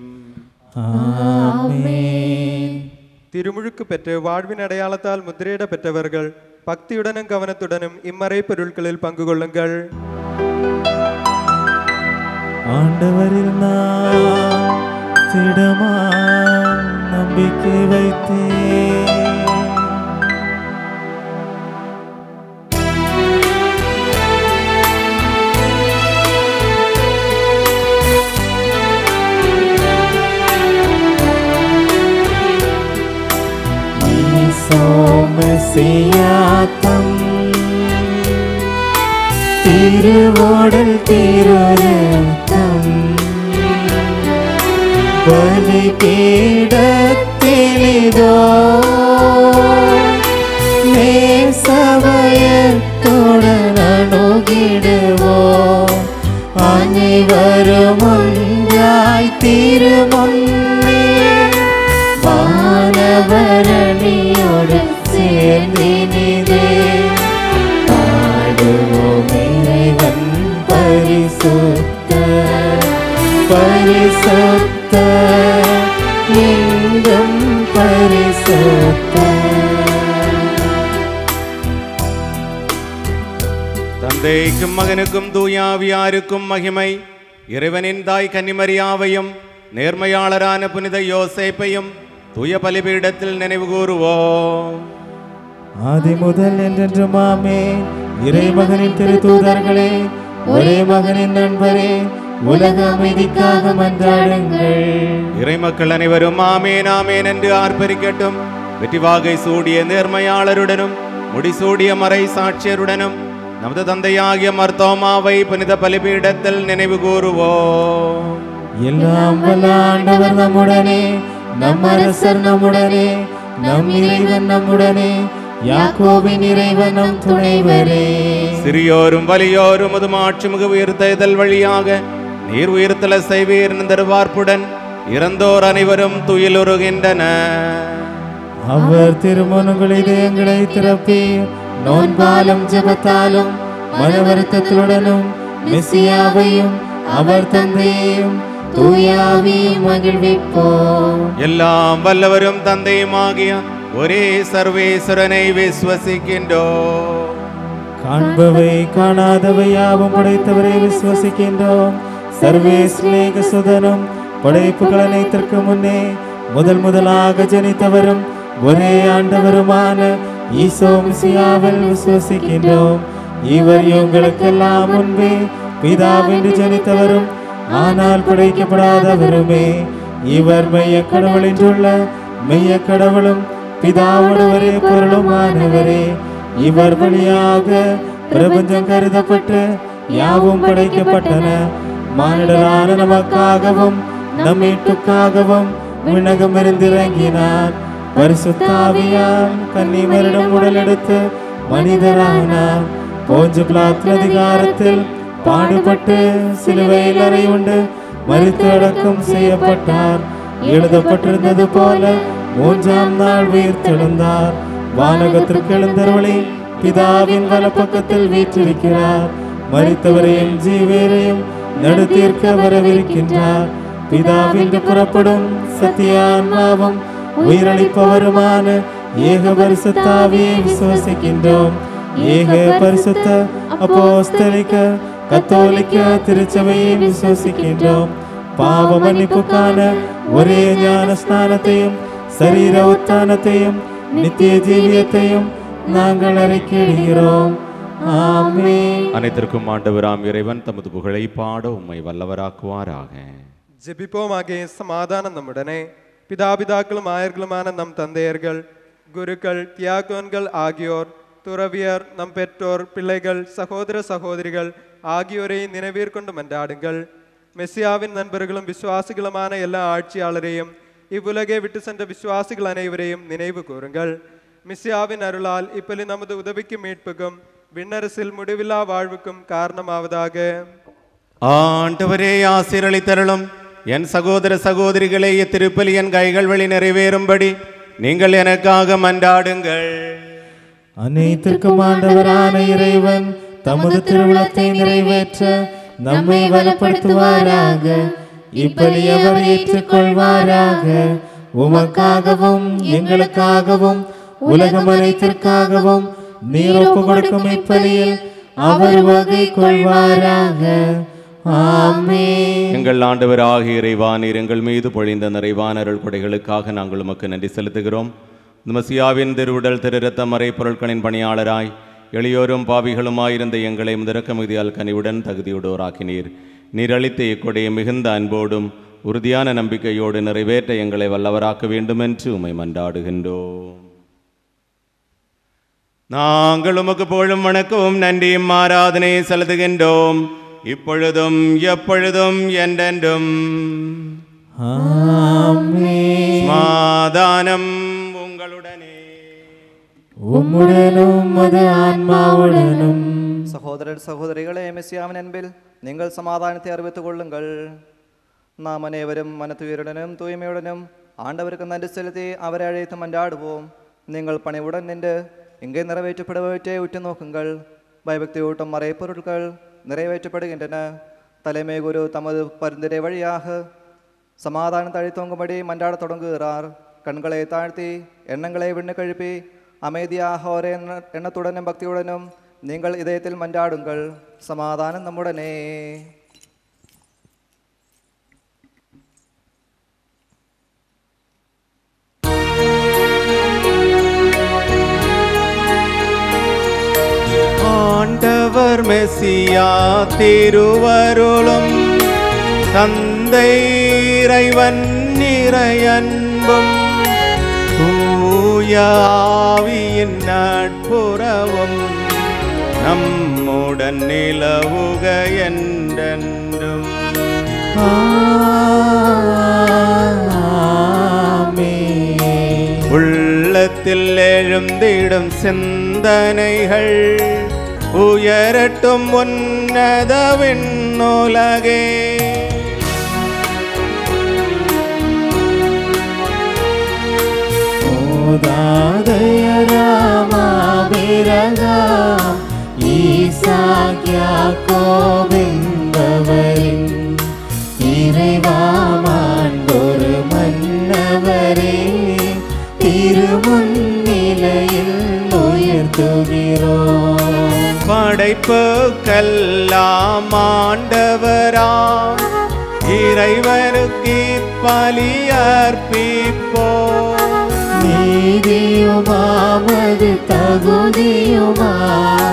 ஆமென் திருமுழுக்கு பெற்று வாழ்வின் அடையாளத்தால் முத்திரையிட பெற்றவர்கள் பக்தியுடனும் கவனத்துடனும் இம்மறை பொருட்களில் பங்கு கொள்ளுங்கள் ஆண்டவரில் நான் திடமா நம்பிக்கை வைத்தேன் மெசியாத்தம் திருவோடல் திருரத்தம் பலி பீடத்திலிதோ நேசமயத்துடன் அணுகிடுவோம் அனைவரும் ஒன்றாய் திருமுன்னே வானவரணியோடு சேர்ந்தினிதே பாடுவோம் இறைவன் பரிசுத்த பரிசுத்த எங்கும் பரிசுத்த தந்தைக்கும் மகனுக்கும் தூயாவியாருக்கும் மகிமை இறைவனின் தாய் கன்னிமரியாவையும் நேர்மையாளரான புனித யோசேப்பையும் தூய பலிபீடத்தில் நினைவு கூறுவோம் ஆதி முதல் என்றென்றும் ஆமே இறைமகனின் திருத்தூதர்களே ஒரே மகனின் நண்பரே உலக அமைதிக்காக மன்றாடுங்கள் இறைமக்கள் அனைவரும் ஆமேன் ஆமேன் என்று ஆர்ப்பரிக்கட்டும் வெற்றிவாகை சூடிய நேர்மையாளருடனும் முடிசூடிய மறை சாட்சியருடனும் நமது தந்தையாகிய மர்த்தோமாவை புனித பலிபீடத்தில் நினைவு கூறுவோம் எல்லாம் வல்ல ஆண்டவர் நம்முடனே நம் அரசர் நம்முடனே நம் இறைவன் நம்முடனே யாக்கோபின் இறைவன் நம் துணைவரே சிறியோரும் வலியோரும் அது மாட்சிமிகு உயிர்த்தெழுதல் வழியாக நீர் உயிர்த்தல செய்வீர் தருவார்ப்புடன் இறந்தோர் அனைவரும் துயிலுறுகின்றனர் அவர் திருமணங்கள் இதயங்களை திறப்பி நோன்பாலும் ஜெபத்தாலும் மன வருத்தத்துடனும் மெசியாவையும் அவர் தந்தையையும் தூயாவியும் மகிழ்விப்போம் எல்லாம் வல்லவரும் தந்தையுமாகிய ஒரே சர்வேஸ்வரனை விஸ்வசிக்கின்றோம் காண்பவை காணாதவை யாவும் படைத்தவரை விசுவசிக்கின்றோம் சர்வேஸ்லேக சுதனும் படைப்புகள் அனைத்திற்கு முன்னே முதல் முதலாக ஜனித்தவரும் ஒரே ஆண்டவருமான ஈசோ மிசியாவில் விசுவசிக்கின்றோம் இவர் இவங்களுக்கெல்லாம் முன்பே பிதாவென்று ஜனித்தவரும் ஆனால் படைக்கப்படாதவருமே இவர் மெய்ய கடவுள் என்றுள்ள மெய்ய கடவுளும் பிதாவோடு ஒரே பொருளுமானவரே இவர் வழியாக பிரபஞ்சம் கருதப்பட்டு யாவும் படைக்கப்பட்டன மானிடரான நமக்காகவும் நம் மீட்புக்காகவும் விண்ணகம் இருந்திறங்கினார் பரிசுத்தாவியால் கன்னிமரிடம் உடலெடுத்து மனிதரானார் போஞ்சு பிளாத் அதிகாரத்தில் பாடுபட்டு சிலுவையில் அறையுண்டு மறித்து அடக்கம் செய்யப்பட்டார் எழுதப்பட்டிருந்தது போல மூன்றாம் நாள் உயிர்த்தெழுந்தார் வானகத்திற்கு எழுந்தருளி பிதாவின் வலப்பக்கத்தில் வீற்றிருக்கிறார் மறித்தவரையும் ஜீவேரையும் நடுத்தீர்க்க வரவிருக்கின்றார் பிதாவின்று புறப்படும் சத்தியான்மாவும் உயிரளிப்பவருமான ஏக பரிசுத்தாவியை விசுவசிக்கின்றோம் ஏக பரிசுத்த அப்போஸ்தலிக்க கத்தோலிக்க திருச்சபையை விசுவசிக்கின்றோம் பாவ மன்னிப்புக்கான ஒரே ஞான ஸ்நானத்தையும் சரீர உத்தானத்தையும் நித்திய ஜீவியத்தையும் நாங்கள் அறிக்கையிடுகிறோம் ஆமென் அனைத்திற்கும் ஆண்டவராம் இறைவன் தமது புகழை பாட உம்மை வல்லவராக்குவாராக ஜெபிப்போமாகிய சமாதானம் நம்முடனே பிதாபிதாக்களும் ஆயர்களுமான நம் தந்தையர்கள் குருக்கள் தியாகோன்கள் ஆகியோர் துறவியர் நம் பெற்றோர் பிள்ளைகள் சகோதர சகோதரிகள் ஆகியோரை நினைவீர்கொண்டு மன்றாடுங்கள் மெஸ்ஸியாவின் நண்பர்களும் விசுவாசிகளுமான எல்லா ஆட்சியாளரையும் இவ்வுலகை விட்டு சென்ற விசுவாசிகள் அனைவரையும் நினைவு கூறுங்கள் மிஸ்ஸியாவின் அருளால் இப்பலி நமது உதவிக்கு மீட்புக்கும் விண்ணரசில் முடிவில்லா வாழ்வுக்கும் காரணமாவதாக ஆண்டவரே ஆசீரளித்தருளும் என் சகோதர சகோதரிகளே இத்திருப்பலி என் கைகள் வழி நிறைவேறும்படி நீங்கள் எனக்காக மன்றாடுங்கள் அனைத்திற்கும் ஆண்டவரான இறைவன் தமது திருவிழத்தை நிறைவேற்ற நம்மை வலப்படுத்துவாராக இப்படி அவர் ஏற்றுக்கொள்வாராக உமக்காகவும் எங்களுக்காகவும் உலகம் அனைத்திற்காகவும் நீர் ஒப்பு கொடுக்கும் இப்பலியில் அவர் வகை கொள்வாராக ஆமென் எங்கள் ஆண்டவர் ஆகிய இறைவா நீர் எங்கள் மீது பொழிந்த நிறைவான அருள் கொடைகளுக்காக நாங்கள் உமக்கு நன்றி செலுத்துகிறோம் மசியாவின் திருவுடல் திரு ரத்த மறை பொருட்களின் பணியாளராய் எளியோரும் பாவிகளுமாயிருந்த எங்களை முதறக்க மிகுதியால் கனிவுடன் தகுதியுடோராக்கினீர் நீர் அளித்த இக்கொடையை மிகுந்த அன்போடும் உறுதியான நம்பிக்கையோடு நிறைவேற்ற எங்களை வல்லவராக்க வேண்டுமென்று உமை மன்றாடுகின்றோம் நாங்கள் உமக்கு புகழும் வணக்கവും நன்றியும் ஆராதனை செலுத்துகின்றோம் இப்பொழுதும் எப்பொழுதும் என்றென்றும் ஆமென் சமாதானம் உங்களுடனே உம்முடனும் அது ஆன்மாவுடனும் சகோதரர் சகோதரிகளே மெസ്സിயாவின் அன்பில் நீங்கள் சமாதானத்தை அறிவித்துக் கொள்ளுங்கள் நாம் அனைவரும் மனத்துயிருடனும் தூய்மையுடனும் ஆண்டவருக்கு நன்றி செலுத்தி அவரை அழைத்து மன்றாடுவோம் நீங்கள் பணிவுடன் நின்று இங்கே நிறைவேற்றப்படுபவற்றை உற்று நோக்குங்கள் பயபக்தியூட்டும் மறைப்பொருட்கள் நிறைவேற்றப்படுகின்றன தலைமை குரு தமது பரிந்துரை வழியாக சமாதானம் தழைத்தோங்கும்படி மன்றாடத் தொடங்குகிறார் கண்களை தாழ்த்தி எண்ணங்களை விண்ணு கழுப்பி அமைதியாக ஒரே எண்ண- எண்ணத்துடனும் பக்தியுடனும் நீங்கள் இதயத்தில் மன்றாடுங்கள் சமாதானம் நம்முடனே ஆண்டவர் மெசியா திருவருளும் தந்தை இறைவன் இறையன்பும் தூய ஆவியின் நட்புறவும் நம்முடன் நிலவுக என்றென்றும் ஆமென் உள்ளத்தில் எழுந்திடும் சிந்தனைகள் உயரட்டும் உன்னத விண்ணுலகே ஓதாதயராமாபிரகாம் ஈசாக்கியாக்கோவென்பவரின் இறைவாமாண்டொரு மன்னவரே திருமுன்னிலையில் உயர்த்துகிறோம் படைப்புக்கெல்லாம் ஆண்டவரா இறைவனுக்கு பலியர்ப்பிப்போம் நீதியுமாமது தகுதியுமாம்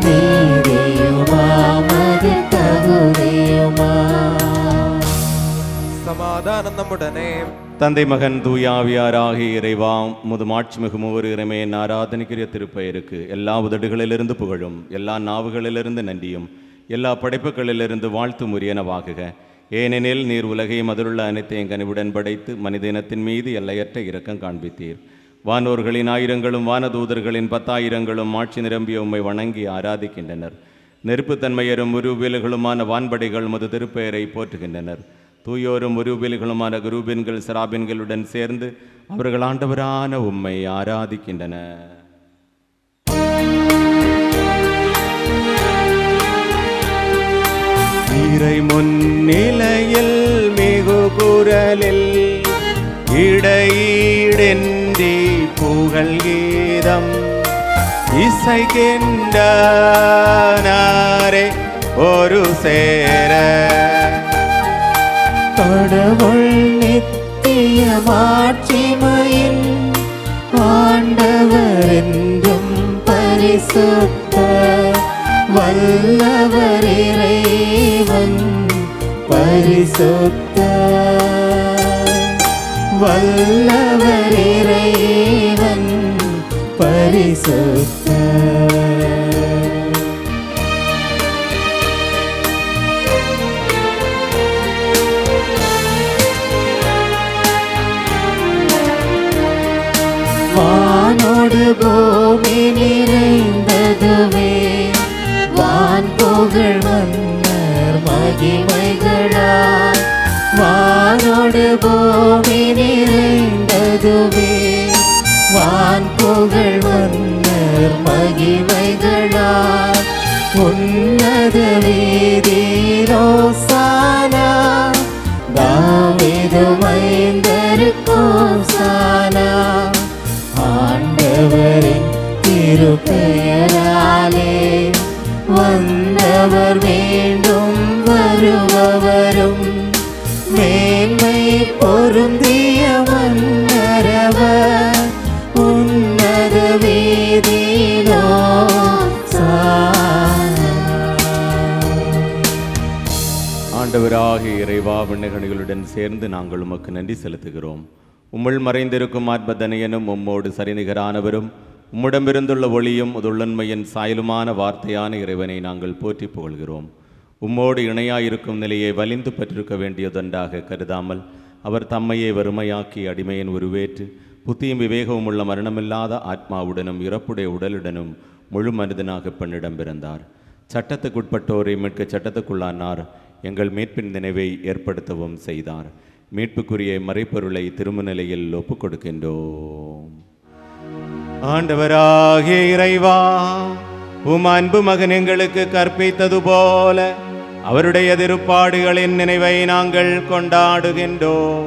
நீதியுமாமது தகுதியுமாம் சமாதானம் நம்முடனே தந்தை மகன் தூயாவியாராகிய இறைவா முது மாட்சிமிகு மூவர் இறைமையின் ஆராதனைக்குரிய திருப்பெயருக்கு எல்லா உதடுகளிலிருந்து புகழும் எல்லா நாவுகளிலிருந்து நன்றியும் எல்லா படைப்புகளிலிருந்து வாழ்த்தும் உரியனவாகுக ஏனெனில் நீர் உலகையும் அதிலுள்ள அனைத்தையும் கனிவுடன் படைத்து மனித இனத்தின் மீது எல்லையற்ற இரக்கம் காண்பித்தீர் வானோர்களின் ஆயிரங்களும் வானதூதர்களின் பத்தாயிரங்களும் ஆட்சி நிரம்பிய உம்மை வணங்கி ஆராதிக்கின்றனர் நெருப்புத்தன்மையரும் உருவியல்களுமான வான்படைகள் மது திருப்பெயரை போற்றுகின்றனர் தூயோரும் உருவியல்களுமான குரூபின்கள் சராபின்களுடன் சேர்ந்து அவர்கள் ஆண்டவரான உம்மை ஆராதிக்கின்றனர் இறை முன்னிலையில் மிகு குரலில் இடையீடின்றி புகழ் கீதம் இசைக்கின்றனரே ஒரு சேர கடவுள் நித்திய மாட்சிமையின் ஆண்டவர் என்றும் பரிசுத்த வல்லவர் இறைவன் பரிசுத்த வல்லவர் இறைவன் பரிசுத்த வானோடு பூமி நிறைந்ததுவே வான் புகழ் மன்னர் மகிமைகளால் வானோடு பூமி நிறைந்ததுவே வான் புகழ் மன்னர் மகிமைகளால் உன்னத வீதிரோசானா தாவீது மைந்தருக்கும் சானா ஆண்டவரின் திருப்பெயராலே வந்தவர் மீண்டும் வருபவரும் மேன்மை பொருந்திய மன்னரவர் உன்னத வீதிலோ ஆண்டவராகிய இறைவா விண்ணகணிகளுடன் சேர்ந்து நாங்கள் உமக்கு நன்றி செலுத்துகிறோம் உம்முள் மறைந்திருக்கும் ஆத்மதனையனும் உம்மோடு சரிநிகரானவரும் உம்மிடமிருந்துள்ள ஒளியும் உதுள்ளன்மையின் சாயலுமான வார்த்தையான இறைவனை நாங்கள் போற்றி புகழ்கிறோம் உம்மோடு இணையாயிருக்கும் நிலையை வலிந்து பற்றிருக்க வேண்டியதொன்றாக கருதாமல் அவர் தம்மையே வறுமையாக்கி அடிமையின் உருவேற்று புத்தியும் விவேகமும் உள்ள மரணமில்லாத ஆத்மாவுடனும் இறப்புடைய உடலுடனும் முழு மனிதனாக பெண்ணிடம் பிறந்தார் சட்டத்துக்குட்பட்டோரை மீட்க சட்டத்துக்குள்ளானார் எங்கள் மீட்பின் நினைவை ஏற்படுத்தவும் செய்தார் மீட்புக்குரிய மறைப்பொருளை திருமநிலையில் ஒப்புக் கொடுக்கின்றோம் ஆண்டவராகிய இறைவா உம் அன்பு மகன் எங்களுக்கு கற்பித்தது போல அவருடைய திருப்பாடுகளின் நினைவை நாங்கள் கொண்டாடுகின்றோம்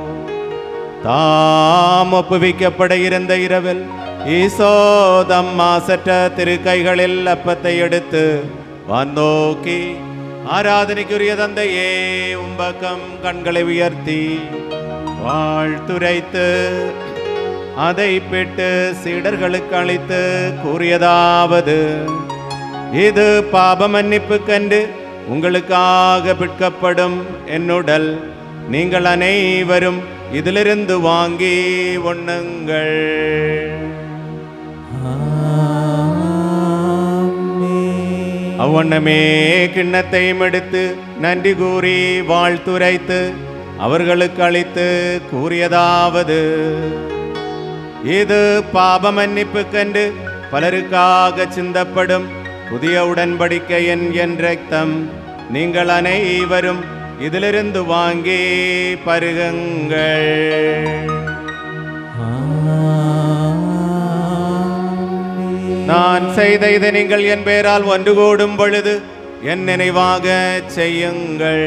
தாம் ஒப்புவிக்கப்பட இருந்த இரவில் ஈசோ தம் மாசற்ற திருக்கைகளில் அப்பத்தை எடுத்து வானோக்கி ஆராதனைக்குரிய தந்தையே உம்பக்கம் கண்களை உயர்த்தி வாழ்த்துரைத்து அதை பெற்று சீடர்களுக்கு அளித்து கூறியதாவது இது பாப மன்னிப்பு கண்டு உங்களுக்காக பிற்கப்படும் என்னுடல் நீங்கள் அனைவரும் இதிலிருந்து வாங்கி உண்ணுங்கள் அவ்வண்ணமே கிண்ணத்தையும் எடுத்து நன்றி கூறி வாழ்த்துரைத்து அவர்களுக்கு அளித்து கூறியதாவது இது பாப மன்னிப்புக்கென்று பலருக்காக சிந்தப்படும் புதிய உடன்படிக்கையின் என் ரத்தம் நீங்கள் அனைவரும் இதிலிருந்து வாங்கி பருகுங்கள் நான் செய்த இதை நீங்கள் என் பெயரால் ஒன்று கூடும் பொழுது என் நினைவாக செய்யுங்கள்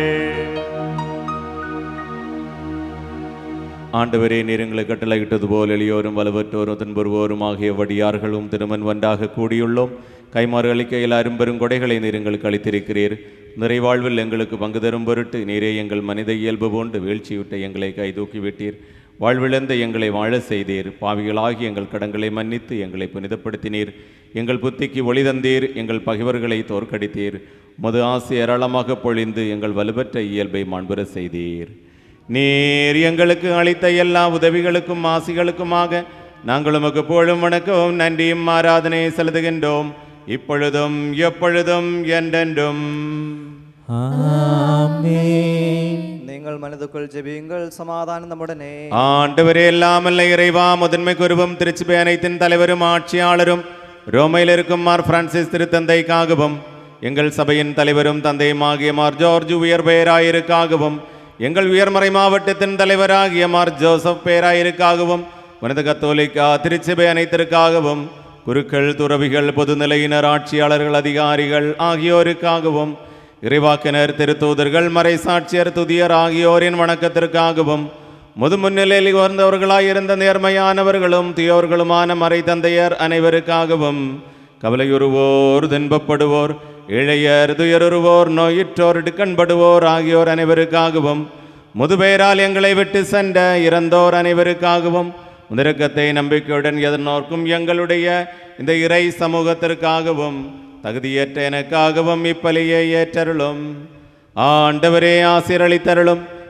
ஆண்டவரே நீர் எங்களை கட்டளையிட்டது போல் எளியோரும் வலுவற்றோரும் துன்புறுவோரும் ஆகிய வடியார்களும் திருமன் ஒன்றாக கூடியுள்ளோம் கைமாறு அளிக்கையில் அரும்பெரும் கொடைகளை நீர் எங்களுக்கு அளித்திருக்கிறீர் நிறைவாழ்வில் எங்களுக்கு பங்கு தரும் பொருட்டு நீரே எங்கள் மனித இயல்பு போன்று வீழ்ச்சியுட்ட எங்களை கைதூக்கி விட்டீர் வாழ்விழந்த எங்களை வாழ செய்தீர் பாவிகளாகி எங்கள் கடன்களை மன்னித்து எங்களை புனிதப்படுத்தினீர் எங்கள் புத்திக்கு ஒளி தந்தீர் எங்கள் பகைவர்களை தோற்கடித்தீர் மது ஆசை ஏராளமாக பொழிந்து எங்கள் வலுப்பற்ற இயல்பை மாண்புற செய்தீர் நீர் எங்களுக்கு அளித்த எல்லா உதவிகளுக்கும் ஆசிகளுக்குமாக நாங்கள் உமக்கு போழும் வணக்கவும் நன்றியும் ஆராதனை செலுத்துகின்றோம் இப்பொழுதும் எப்பொழுதும் என்றென்றும் ஆமென் நீங்கள் மனதுக்குள் ஜெபியுங்கள் சமாதானம் நம்முடனே ஆண்டவரே எல்லாமல்ல இறைவா முதன்மை குருவும் திருச்சிபை அனைத்தின் தலைவரும் ஆட்சியாளரும் ரோமையில் இருக்கும் மார் பிரான்சிஸ் திருத்தந்தைக்காகவும் எங்கள் சபையின் தலைவரும் தந்தையுமாகிய மார் ஜார்ஜ் உயர் பெயராயிருக்காகவும் எங்கள் உயர்மறை மாவட்டத்தின் தலைவராகிய மார் ஜோசப் பேராயிருக்காகவும் மனித கத்தோலிக்கா திருச்சிபை அனைத்திற்காகவும் குருக்கள் துறவிகள் பொதுநிலையினர் ஆட்சியாளர்கள் அதிகாரிகள் ஆகியோருக்காகவும் இறைவாக்கினர் திருத்தூதர்கள் மறைசாட்சியர் துதியர் ஆகியோரின் வணக்கத்திற்காகவும் முது முன்னிலையில் உயர்ந்தவர்களாயிருந்த நேர்மையானவர்களும் தீயோர்களுமான மறை தந்தையர் அனைவருக்காகவும் கவலையுறுவோர் துன்பப்படுவோர் இளையர் துயருவோர் நோயிற்றோர் இடுக்கண்படுவோர் ஆகியோர் அனைவருக்காகவும் முதுபெயரால் எங்களை விட்டு சென்ற இறந்தோர் அனைவருக்காகவும் முதரக்கத்தை நம்பிக்கையுடன் எதிர்நோக்கும் எங்களுடைய இந்த இறை சமூகத்திற்காகவும் தகுதியற்ற எனக்காகவும் இப்பலியை ஏற்றருளும் ஆண்டவரே ஆசீரளித்தருளும்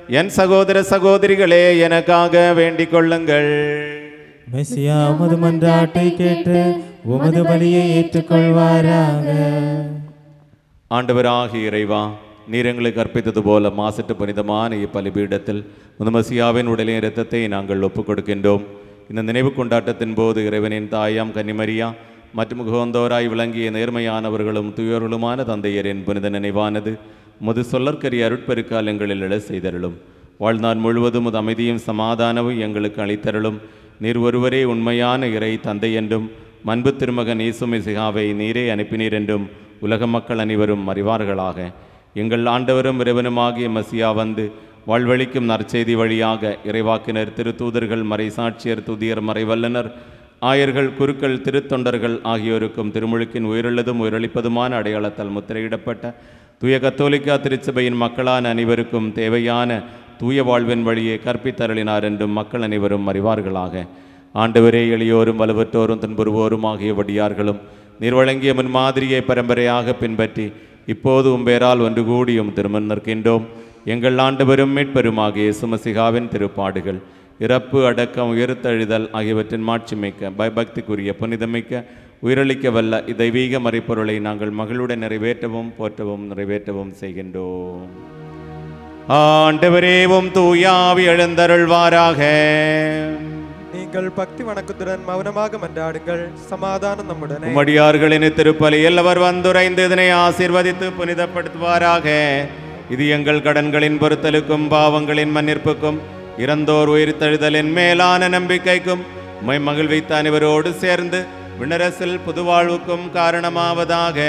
என் சகோதர சகோதரிகளே எனக்காக வேண்டிக் கொள்ளுங்கள் மெசியா உமது மன்றாட்டை கேட்டு உமது பலியை ஏற்றுக்கொள்வாராக ஆண்டவராகிய இறைவா நீர் எங்களுக்கு அர்ப்பித்தது போல மாசற்ற புனிதமான இப்பலிபீடத்தில் முதுமசியாவின் உடலின் இரத்தத்தை நாங்கள் ஒப்புக் கொடுக்கின்றோம் இந்த நினைவு கொண்டாட்டத்தின் போது இறைவனின் தாயாம் கன்னிமரியா மற்றும் முகவந்தோராய் விளங்கிய நேர்மையானவர்களும் துயர்களுமான தந்தையரின் புனித நினைவானது முது சொல்லற்கரிய அருட்பெருக்கால் எங்களில் எழ செய்தருளும் வாழ்நாள் முழுவதும் உமது அமைதியும் சமாதானமும் எங்களுக்கு அளித்தருளும் நீர் ஒருவரே உண்மையான இறை தந்தை என்றும் மன்பு திருமகன் இயேசுமிசிகாவை நீரே அனுப்பினீர் என்றும் உலக மக்கள் அனைவரும் அறிவார்களாக எங்கள் ஆண்டவரும் இறைவனுமாகிய மசியா வந்து வாழ்வழிக்கும் நற்செய்தி வழியாக இறைவாக்கினர் திருத்தூதர்கள் மறைசாட்சியர் துதியர் மறைவல்லனர் ஆயர்கள் குருக்கள் திருத்தொண்டர்கள் ஆகியோருக்கும் திருமுழுக்கின் உயிரிழதும் உயிரளிப்பதுமான அடையாளத்தால் முத்திரையிடப்பட்ட தூய கத்தோலிக்கா திருச்சபையின் மக்களான அனைவருக்கும் தேவையான தூய வாழ்வின் வழியை கற்பித்தருளினார் என்றும் மக்கள் அனைவரும் அறிவார்களாக ஆண்டவரே எளியோரும் வலுவற்றோரும் துன்புறுவோரும் ஆகிய வடியார்களும் நீர் வழங்கிய முன்மாதிரியை பரம்பரையாக பின்பற்றி இப்போது உம்பேரால் ஒன்று கூடியும் திருமண் நிற்கின்றோம் எங்கள் ஆண்டவரும் மீட்பெருமாகிய சுமசிகாவின் திருப்பாடுகள் இறப்பு அடக்கம் உயிர்த்தெழுதல் ஆகியவற்றின் மாட்சிமிக்க பயபக்திக்குரிய புனிதமிக்க உயிரளிக்க வல்ல தெய்வீக மறைப்பொருளை நாங்கள் மகளுடன் நிறைவேற்றவும் போற்றவும் நிறைவேற்றவும் செய்கின்றோம் ஆண்டவரேவும் தூயாவி எழுந்தருள்வாராக நீங்கள் பக்தி வணக்கத்துடன் மௌனமாக மன்றாடுங்கள் சமாதானம் நம்முடனே உமடியார்களின் திருப்பலியில் அவர் வந்துரைந்து இதனை ஆசீர்வதித்து புனிதப்படுத்துவாராக இது எங்கள் கடன்களின் பொறுத்தலுக்கும் பாவங்களின் மன்னிப்புக்கும் இறந்தோர் உயிர்த்தெழுதலின் மேலான நம்பிக்கைக்கும் உம்மை மகிழ்வித்த அனைவரோடு சேர்ந்து விண்ணரசில் புதுவாழ்வுக்கும் காரணமாவதாக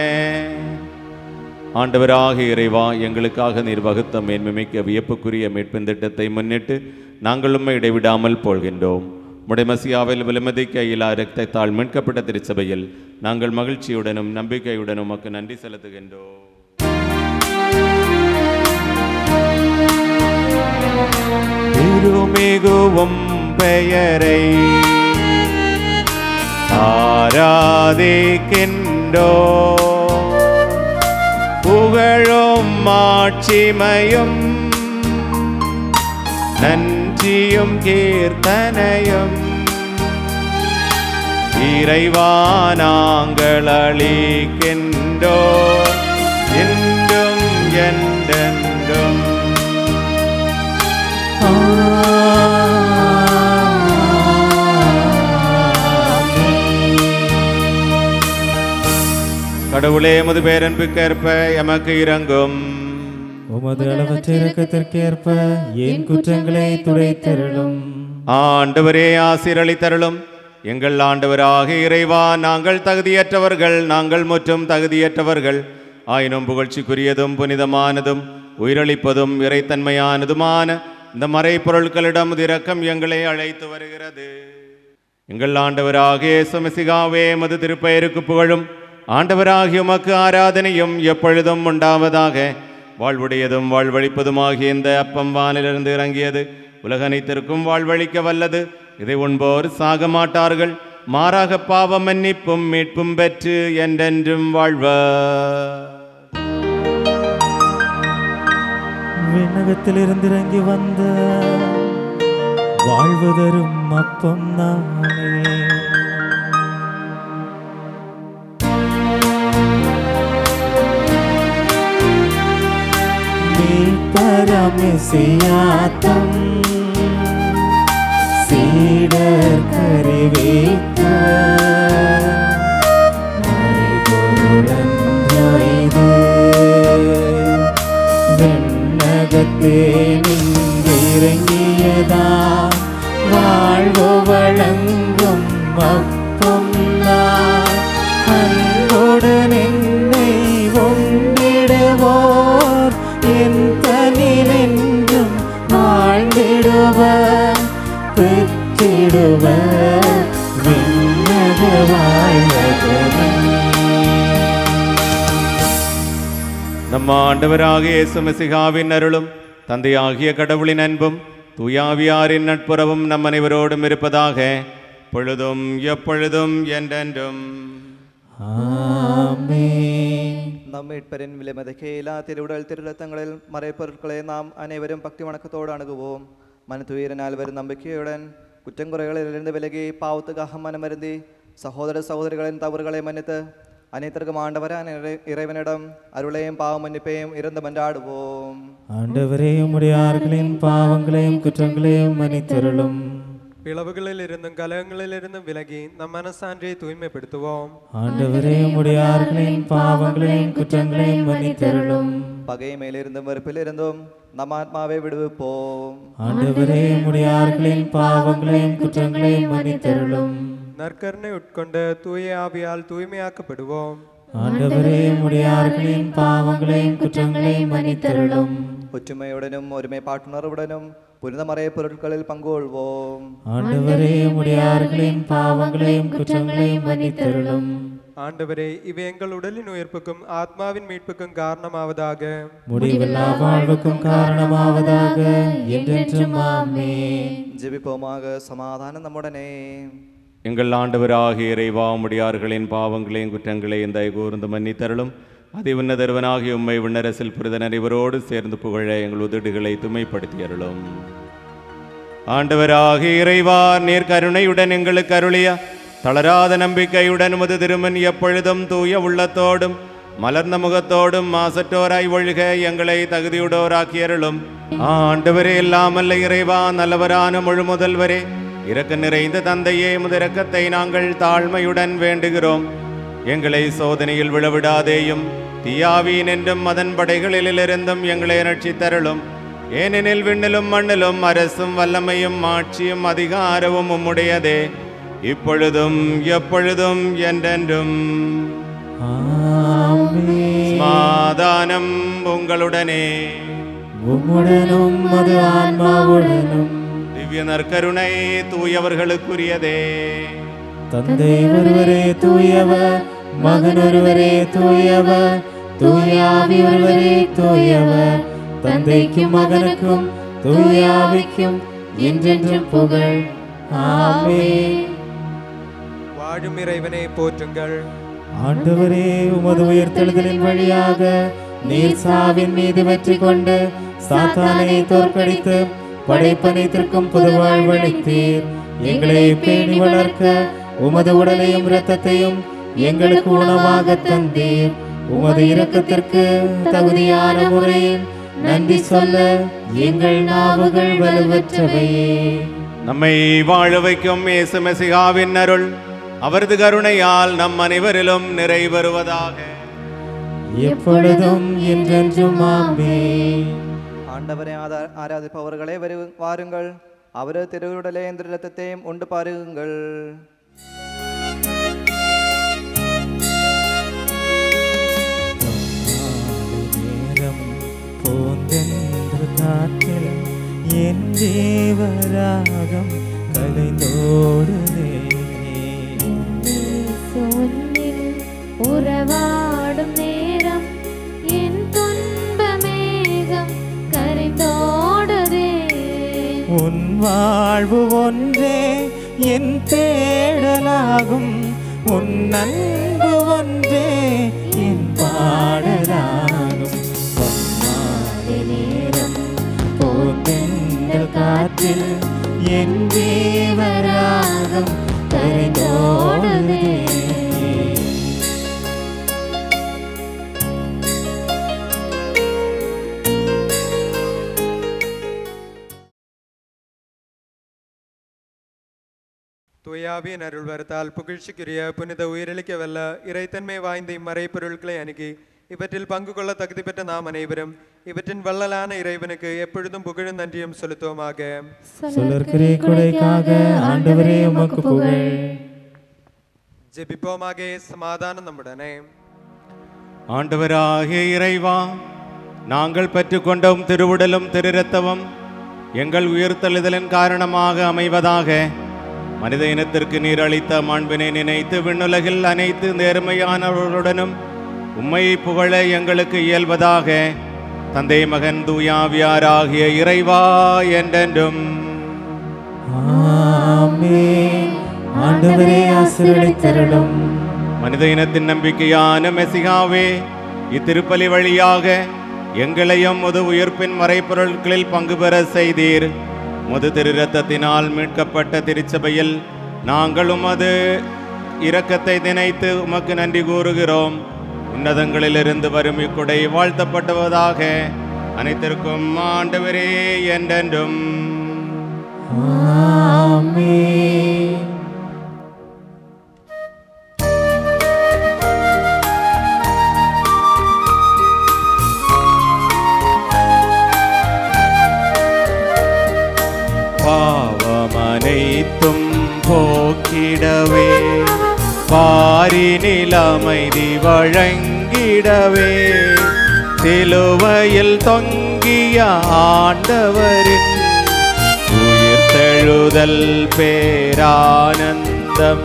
ஆண்டவராக இறைவா எங்களுக்காக நீர் வகுத்த மேன்மைமிக்க வியப்புக்குரிய மீட்பின் திட்டத்தை முன்னிட்டு நாங்கள் உம்மை இடைவிடாமல் போல்கின்றோம் முடைமசியாவில் விலமதிக்க இயலா இரத்தத்தால் மீட்கப்பட்ட திருச்சபையில் நாங்கள் மகிழ்ச்சியுடனும் நம்பிக்கையுடனும் உமக்கு நன்றி செலுத்துகின்றோம் திருமிகுவும் பெயரை ஆராதிக்கின்றோ புகழும் மாட்சிமையும் நன்றியும் கீர்த்தனையும் இறைவானாங்கள் அளிக்கின்றோ என்றும் என்றென்றும் கடவுளே முது பேரன்புக்கேற்ப எமக்கு இறங்கும் உமது அளவற்ற இரக்கத்திற்கேற்ப என் குற்றங்களை துடைத்தருளும் ஆண்டவரே ஆசீரளித்தருளும் எங்கள் ஆண்டவராக இறைவா நாங்கள் தகுதியற்றவர்கள் நாங்கள் முற்றும் தகுதியற்றவர்கள் ஆயினும் புகழ்ச்சிக்குரியதும் புனிதமானதும் உயிரளிப்பதும் இறைத்தன்மையானதுமான இந்த மறைப்பொருட்களிடம் இரக்கம் எங்களை அழைத்து வருகிறது எங்கள் ஆண்டவராகிய சுமசிகாவே மது திருப்பெயருக்கு புகழும் ஆண்டவராகிய உமக்கு ஆராதனையும் எப்பொழுதும் உண்டாவதாக வாழ்வுடையதும் வாழ்வழிப்பதுமாகிய இந்த அப்பம் வானிலிருந்து இறங்கியது உலகனைத்திற்கும் வாழ்வழிக்க வல்லது இதை உண்போர் சாக மாட்டார்கள் மாறாக பாவ மன்னிப்பும் மீட்பும் பெற்று என்றென்றும் வாழ்வர் விண்ணகத்திலிருந்து இறங்கி வந்த வாழ்வு தரும் அப்பம் நானே மீட்பரமெசியாத்தம் சீடர் கருவேத்த மறைபொருளன்றோய்து விண்ணகத்தே நின்றிறங்கியதா வாழ்வு வழங்கும் அப்பம் நான் அன்புடன் என்னை உண்டிடுவோர் என் தனிலென்றும் வாழ்ந்திடுவர் பெற்றிடுவர் விண்ணக வாழ்வதனை நம் ஆண்டவராகிய இயேசு மெசிகாவின் அருளும் தந்தையாகிய கடவுளின் அன்பும் தூயாவியாரின் நட்புறவும் நம் அனைவரோடும் இருப்பதாக பொழுதும் எப்பொழுதும் என்றென்றும் ஆமென் நம்மீட்பரின் விலைமதிக்கையிலா திருவுடல் திருரத்தங்களில் மறைப்பொருட்களை நாம் அனைவரும் பக்தி வணக்கத்தோடு அணுகுவோம் மனத்துயிரனால் வரும் நம்பிக்கையுடன் குற்றங்குறைகளிலிருந்து விலகி பாவத்துக்காக மனமருந்தி சகோதர சகோதரிகளின் தவறுகளை மன்னித்து அனைத்திற்கும் ஆண்டவரான இறை- இறைவனிடம் அருளையும் பாவ மன்னிப்பையும் இருந்து மன்றாடுவோம் ஆண்டவரே உடையார்களின் பாவங்களையும் குற்றங்களையும் மன்னித்தருளும் பிளவுகளில் இருந்தும் கலகங்களில் இருந்தும் விலகி நம் மனசான்றை தூய்மைப்படுத்துவோம் ஆண்டவரே உடையார்களின் பாவங்களையும் குற்றங்களையும் மன்னித்தருளும் பகை மேலிருந்தும் வெறுப்பிலிருந்தும் நம் ஆத்மாவை விடுவிப்போம் ஆண்டவரே உடையார்களின் பாவங்களையும் குற்றங்களையும் மன்னித்தருளும் நற்கருணை உட்கொண்டு தூய ஆவியால் தூய்மையாக்கப்படுவோம் ஆண்டவரே உடையார்களின் பாவங்களையும் குற்றங்களையும் மன்னித்தருளும் ஒற்றுமையுடனும் ஒருமைப்பாட்டுணர்வுடனும் புனிதமறைய பொருட்களில் பங்குகொள்வோம் ஆண்டவரே உடையார்களின் பாவங்களையும் குற்றங்களையும் மன்னித்தருளும் ஆண்டவரே இவை எங்கள் உடலின் உயிர்ப்புக்கும் ஆத்மாவின் மீட்புக்கும் காரணமாவதாக முடிவில்லா வாழ்வுக்கும் காரணமாவதாக என்றென்றும் ஆமென் ஜெபிப்போமாக சமாதானம் நம்முடனே எங்கள் ஆண்டவராகிய இறைவா உம்முடையார்களின் பாவங்களையும் குற்றங்களையும் தயவு கூர்ந்து மன்னித்தருளும் அதி உன்னதருவனாகிய உம்மை விண்ணரசில் புரிதனர் இவரோடு சேர்ந்து புகழ எங்கள் உதடுகளை துமைப்படுத்தி அருளும் ஆண்டவராகிய இறைவா நீர் கருணையுடன் எங்களுக்கு அருளிய தளராத நம்பிக்கையுடன் உமது திருமன் எப்பொழுதும் தூய உள்ளத்தோடும் மலர்ந்த முகத்தோடும் மாசற்றோராய் ஒழுக எங்களை தகுதியுடோராக்கி அருளும் ஆண்டவரே இல்லாமல்ல இறைவா நல்லவரான முழு முதல்வரே இரக்க நிறைந்த தந்தையே முதிரக்கத்தை நாங்கள் தாழ்மையுடன் வேண்டுகிறோம் எங்களை சோதனையில் விழவிடாதேயும் தீயாவீன் என்றும் அதன் படைகளிலிருந்தும் எங்களை ரட்சித்தருளும் ஏனெனில் விண்ணிலும் மண்ணிலும் அரசும் வல்லமையும் ஆட்சியும் அதிகாரமும் உம்முடையதே இப்பொழுதும் எப்பொழுதும் என்றென்றும் ஆமென் சமாதானம் உங்களுடனே உம்முடனும் அது ஆன்மாவுடனும் திவ்ய நற்கருணை தூயவர்களுக்குரியதே தந்தை ஒருவரே தூயவர் மகன் ஒருவரே தூயவர் தூயாவி ஒருவரே தூயவர் தந்தைக்கும் மகனுக்கும் தூயாவிக்கும் என்றென்றும் புகழ் ஆமென் வாழும் இறைவனை போற்றுங்கள் ஆண்டவரே உமது உயிர்த்தெழுதலின் வழியாக நீர் சாவின் மீது வெற்றி கொண்டு சாத்தானை தோற்கடித்து படைப்பனைத்திற்கும் புது வாழ்வளித்தீர் எங்களை பேணி வளர்க்க உமது உடலையும் இரத்தத்தையும் எங்களுக்கு உணவாக தந்தீர் உமது இரக்கத்திற்கு தகுதியான முறையில் நன்றி சொல்ல எங்கள் நாவுகள் வலுவற்றவையே நம்மை வாழ வைக்கும் இயேசு மெசிகாவின் அருள் அவரது கருணையால் நம் அனைவரிலும் நிறைவேறுவதாக எப்பொழுதும் என்றென்றும் ஆமென் ஆண்டவரை ஆதா- ஆராதிப்பவர்களே வரு வாருங்கள் அவரது திருவுடலையும் திருரத்தத்தையும் உண்டு பாருங்கள் நேரம் போந்தென்று காற்றில் என் தேவராகம் கலைந்தோடுதே சொன்னில் உறவாடும் நேரம் என் துன்ப மேகம் கரைந்தோடுதே உன் வாழ்வு ஒன்றே என் தேடலாகும் உன் அன்பு ஒன்றே என் பாடலாகும் பொன்னாடி நேரம் போந்தெங்கள் காற்றில் என் தேவராகம் கரைந்தோடுதே தூயாவின் அருள் வரத்தால் புகழ்ச்சிக்குரிய புனித உயிரிழக்க வல்ல இறைத்தன்மை வாய்ந்த இம்மறை பொருட்களை அணுகி இவற்றில் பங்கு கொள்ள தகுதி பெற்ற நாம் அனைவரும் இவற்றின் வள்ளலான இறைவனுக்கு எப்பொழுதும் புகழும் நன்றியும் செலுத்துவோமாக சுழற்கிறே கொடைக்காக ஆண்டவரே உமக்கு புகழ் ஜெபிப்போமாக சமாதானம் நம்முடனே ஆண்டவராகிய இறைவா நாங்கள் பெற்றுக்கொண்டோம் திருவுடலும் திருரத்தமும் எங்கள் உயிர்த்தெழுதலின் காரணமாக அமைவதாக மனித இனத்திற்கு நீர் அளித்த மாண்பினை நினைத்து விண்ணுலகில் அனைத்து நேர்மையானவர்களுடனும் உம்மை புகழ எங்களுக்கு இயல்வதாக தந்தை மகன் தூயாவியாராகிய இறைவா என்றென்றும் ஆமென் ஆண்டவரே ஆசீர்வதித்தருளும் மனித இனத்தின் நம்பிக்கையான மெசிகாவே இத்திருப்பலி வழியாக எங்களையும் முது உயிர்ப்பின் மறைப்பொருட்களில் பங்கு பெற செய்தீர் முது திரு ரத்தத்தினால் மீட்கப்பட்ட திருச்சபையில் நாங்கள் உமது இரக்கத்தை நினைத்து உமக்கு நன்றி கூறுகிறோம் உன்னதங்களிலிருந்து வரும் இக்குடை வாழ்த்தப்பட்டுவதாக அனைத்திற்கும் ஆண்டவரே என்றென்றும் ஆமென். பாவமனைத்தும் போக்கிடவே பாரினில் அமைதி வழங்கிடவே சிலுவையில் தொங்கிய ஆண்டவரின் உயிர்த்தெழுதல் பேரானந்தம்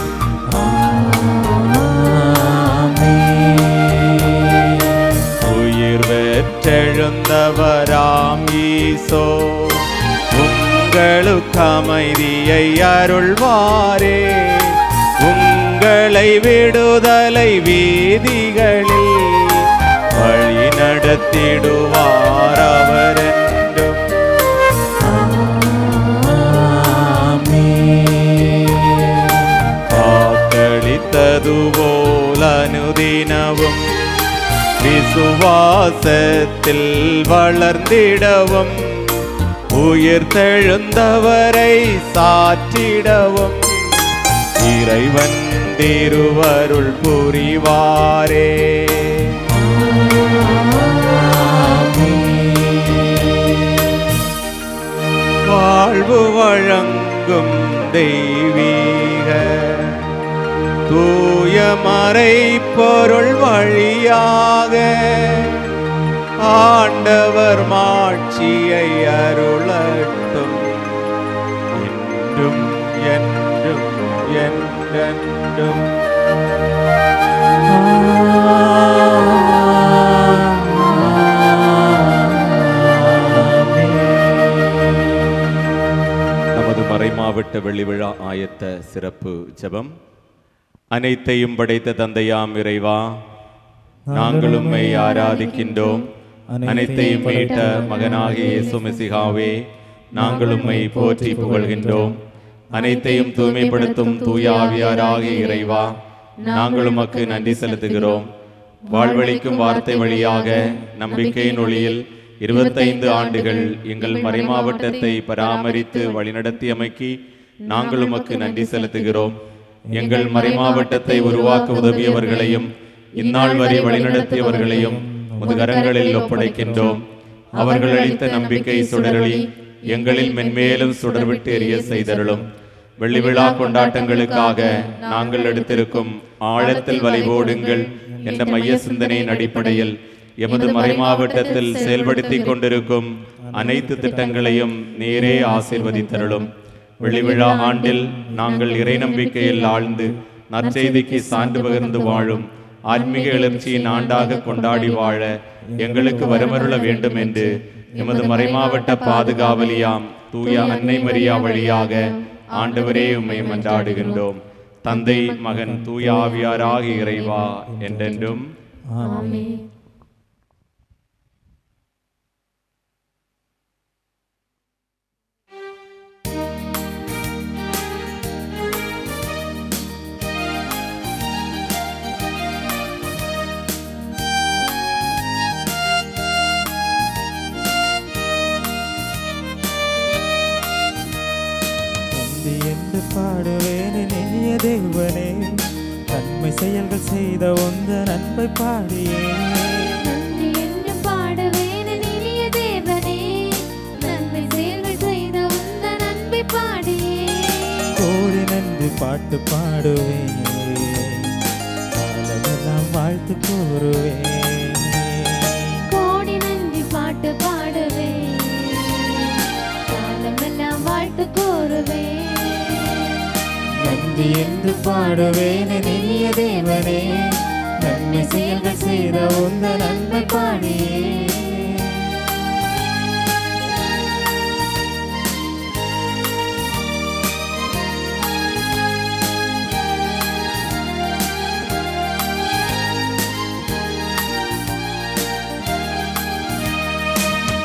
ஆமென். உயிர் பெற்றெழுந்தவராம் ஈசோ உங்களுக்கு அமைதியை அருள்வாரே உங்களை விடுதலை வீதிகளில் வழி நடத்திடுவார் அவரென்றும் ஆமென். வாக்களித்தது போல் அனுதினவும் விசுவாசத்தில் வளர்ந்திடவும் உயிர்த்தெழுந்தவரை சாற்றிடவும் இறைவன் திருவருள் புரிவாரே வாழ்வு வழங்கும் தெய்வீக தூய மறை பொருள் வழியாக ஆண்டவர் மாட்சியை அருளட்டும் என்றும் என்றும் என்றென்றும் நமது மறைமாவட்ட வெள்ளி விழா ஆயத்த சிறப்பு ஜெபம் அனைத்தையும் படைத்த தந்தையாம் இறைவா நாங்கள் உம்மை ஆராதிக்கின்றோம் அனைத்தையும் மீட்ட மகனாகிய இயேசு மெசிகாவே நாங்கள் உம்மை போற்றி புகழ்கின்றோம் அனைத்தையும் தூய்மைப்படுத்தும் தூய ஆவியாராகிய இறைவா நாங்கள் உமக்கு நன்றி செலுத்துகிறோம் வாழ்வழிக்கும் வார்த்தை வழியாக நம்பிக்கையின் ஒளியில் இருபத்தைந்து ஆண்டுகள் எங்கள் மறைமாவட்டத்தை பராமரித்து வழிநடத்தியமைக்கு நாங்கள் உமக்கு நன்றி செலுத்துகிறோம் எங்கள் மறைமாவட்டத்தை உருவாக்க உதவியவர்களையும் இந்நாள் வரை வழிநடத்தியவர்களையும் முதுகரங்களில் ஒப்படைக்கின்றோம் அவர்கள் அளித்த நம்பிக்கை சுடரொளி எங்களில் மென்மேலும் சுடர்விட்டு எரிய செய்தருளும் வெள்ளி விழா கொண்டாட்டங்களுக்காக நாங்கள் எடுத்திருக்கும் ஆழத்தில் வலைபோடுங்கள் என்ற மைய சிந்தனையின் அடிப்படையில் எமது மறைமாவட்டத்தில் செயல்படுத்திக் கொண்டிருக்கும் அனைத்து திட்டங்களையும் நேரே ஆசீர்வதித்தருளும் வெள்ளி விழா ஆண்டில் நாங்கள் இறை நம்பிக்கையில் ஆழ்ந்து நற்செய்திக்கு சான்று பகிர்ந்து வாழும் ஆன்மீக எழுச்சியின் ஆண்டாக கொண்டாடி வாழ எங்களுக்கு வரமருள வேண்டும் என்று எமது மறைமாவட்ட பாதுகாவலியாம் தூய அன்னை மரியா வழியாக ஆண்டவரே உம்மை மன்றாடுகின்றோம் தந்தை மகன் தூய ஆவியாராக இறைவா என்றென்றும் ஆமென் நன்றி என்று பாடுவேன் என் இனிய தேவனே நன்மை செயல்கள் செய்த உந்த நன்மை பாடியே நன்றி என்று பாடுவேன் என் இனிய தேவனே நன்மை செயல்கள் செய்த உந்த நன்மை பாடியே கோடி நன்றி பாட்டு பாடுவேன் காலமெல்லாம் வாழ்த்து கூறுவேன் கோடி நன்றி பாட்டு பாடுவேன் காலமெல்லாம் வாழ்த்து கூறுவேன் நன்றி என்று பாடுவேன் என் இனிய தேவனே நன்மை செயல்கள் செய்த உந்த நன்மை பாடியே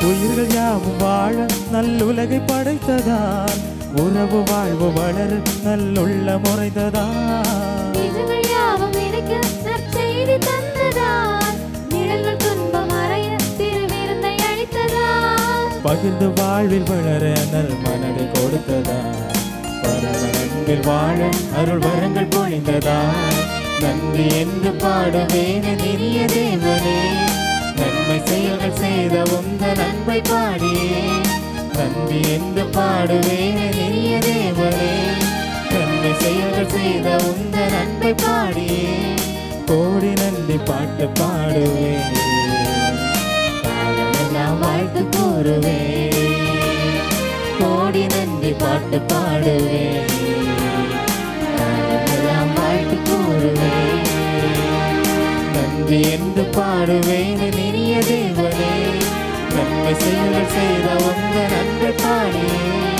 உயிர்கள் யாவும் வாழ நல்லுலகை படைத்ததால் உறவு வாழ்வு வளர நல்லுள்ள முறைந்ததால் இதுகள் யாவும் எனக்கு நற்செய்தி தந்ததால் நிழல்கள் துன்பம் அறைய திருவிருந்தை அளித்ததால் பகிர்ந்து வாழ்வில் வளர நல் மனதை கொடுத்ததா பரவ அன்பில் வாழ அருள் வரங்கள் பொழிந்ததா நன்றி என்று பாடுவேன் இனிய தேவனே நன்மை செயல்கள் செய்த உந்த நன்மை பாடியே நன்றி என்று பாடுவேன் இனிய தேவனே நன்மை செயல்கள் செய்த உந்த நன்மை பாடியே கோடி நன்றி பாட்டு பாடுவேன் காலமெல்லாம் வாழ்த்து கூறுவேன் கோடி நன்றி பாட்டு பாடுவேன் காலமெல்லாம் வாழ்த்து கூறுவேன் நன்றி என்று பாடுவேன் இனிய தேவனே நன்மை செயல்கள் செய்த உங்க நன்மை பாடியே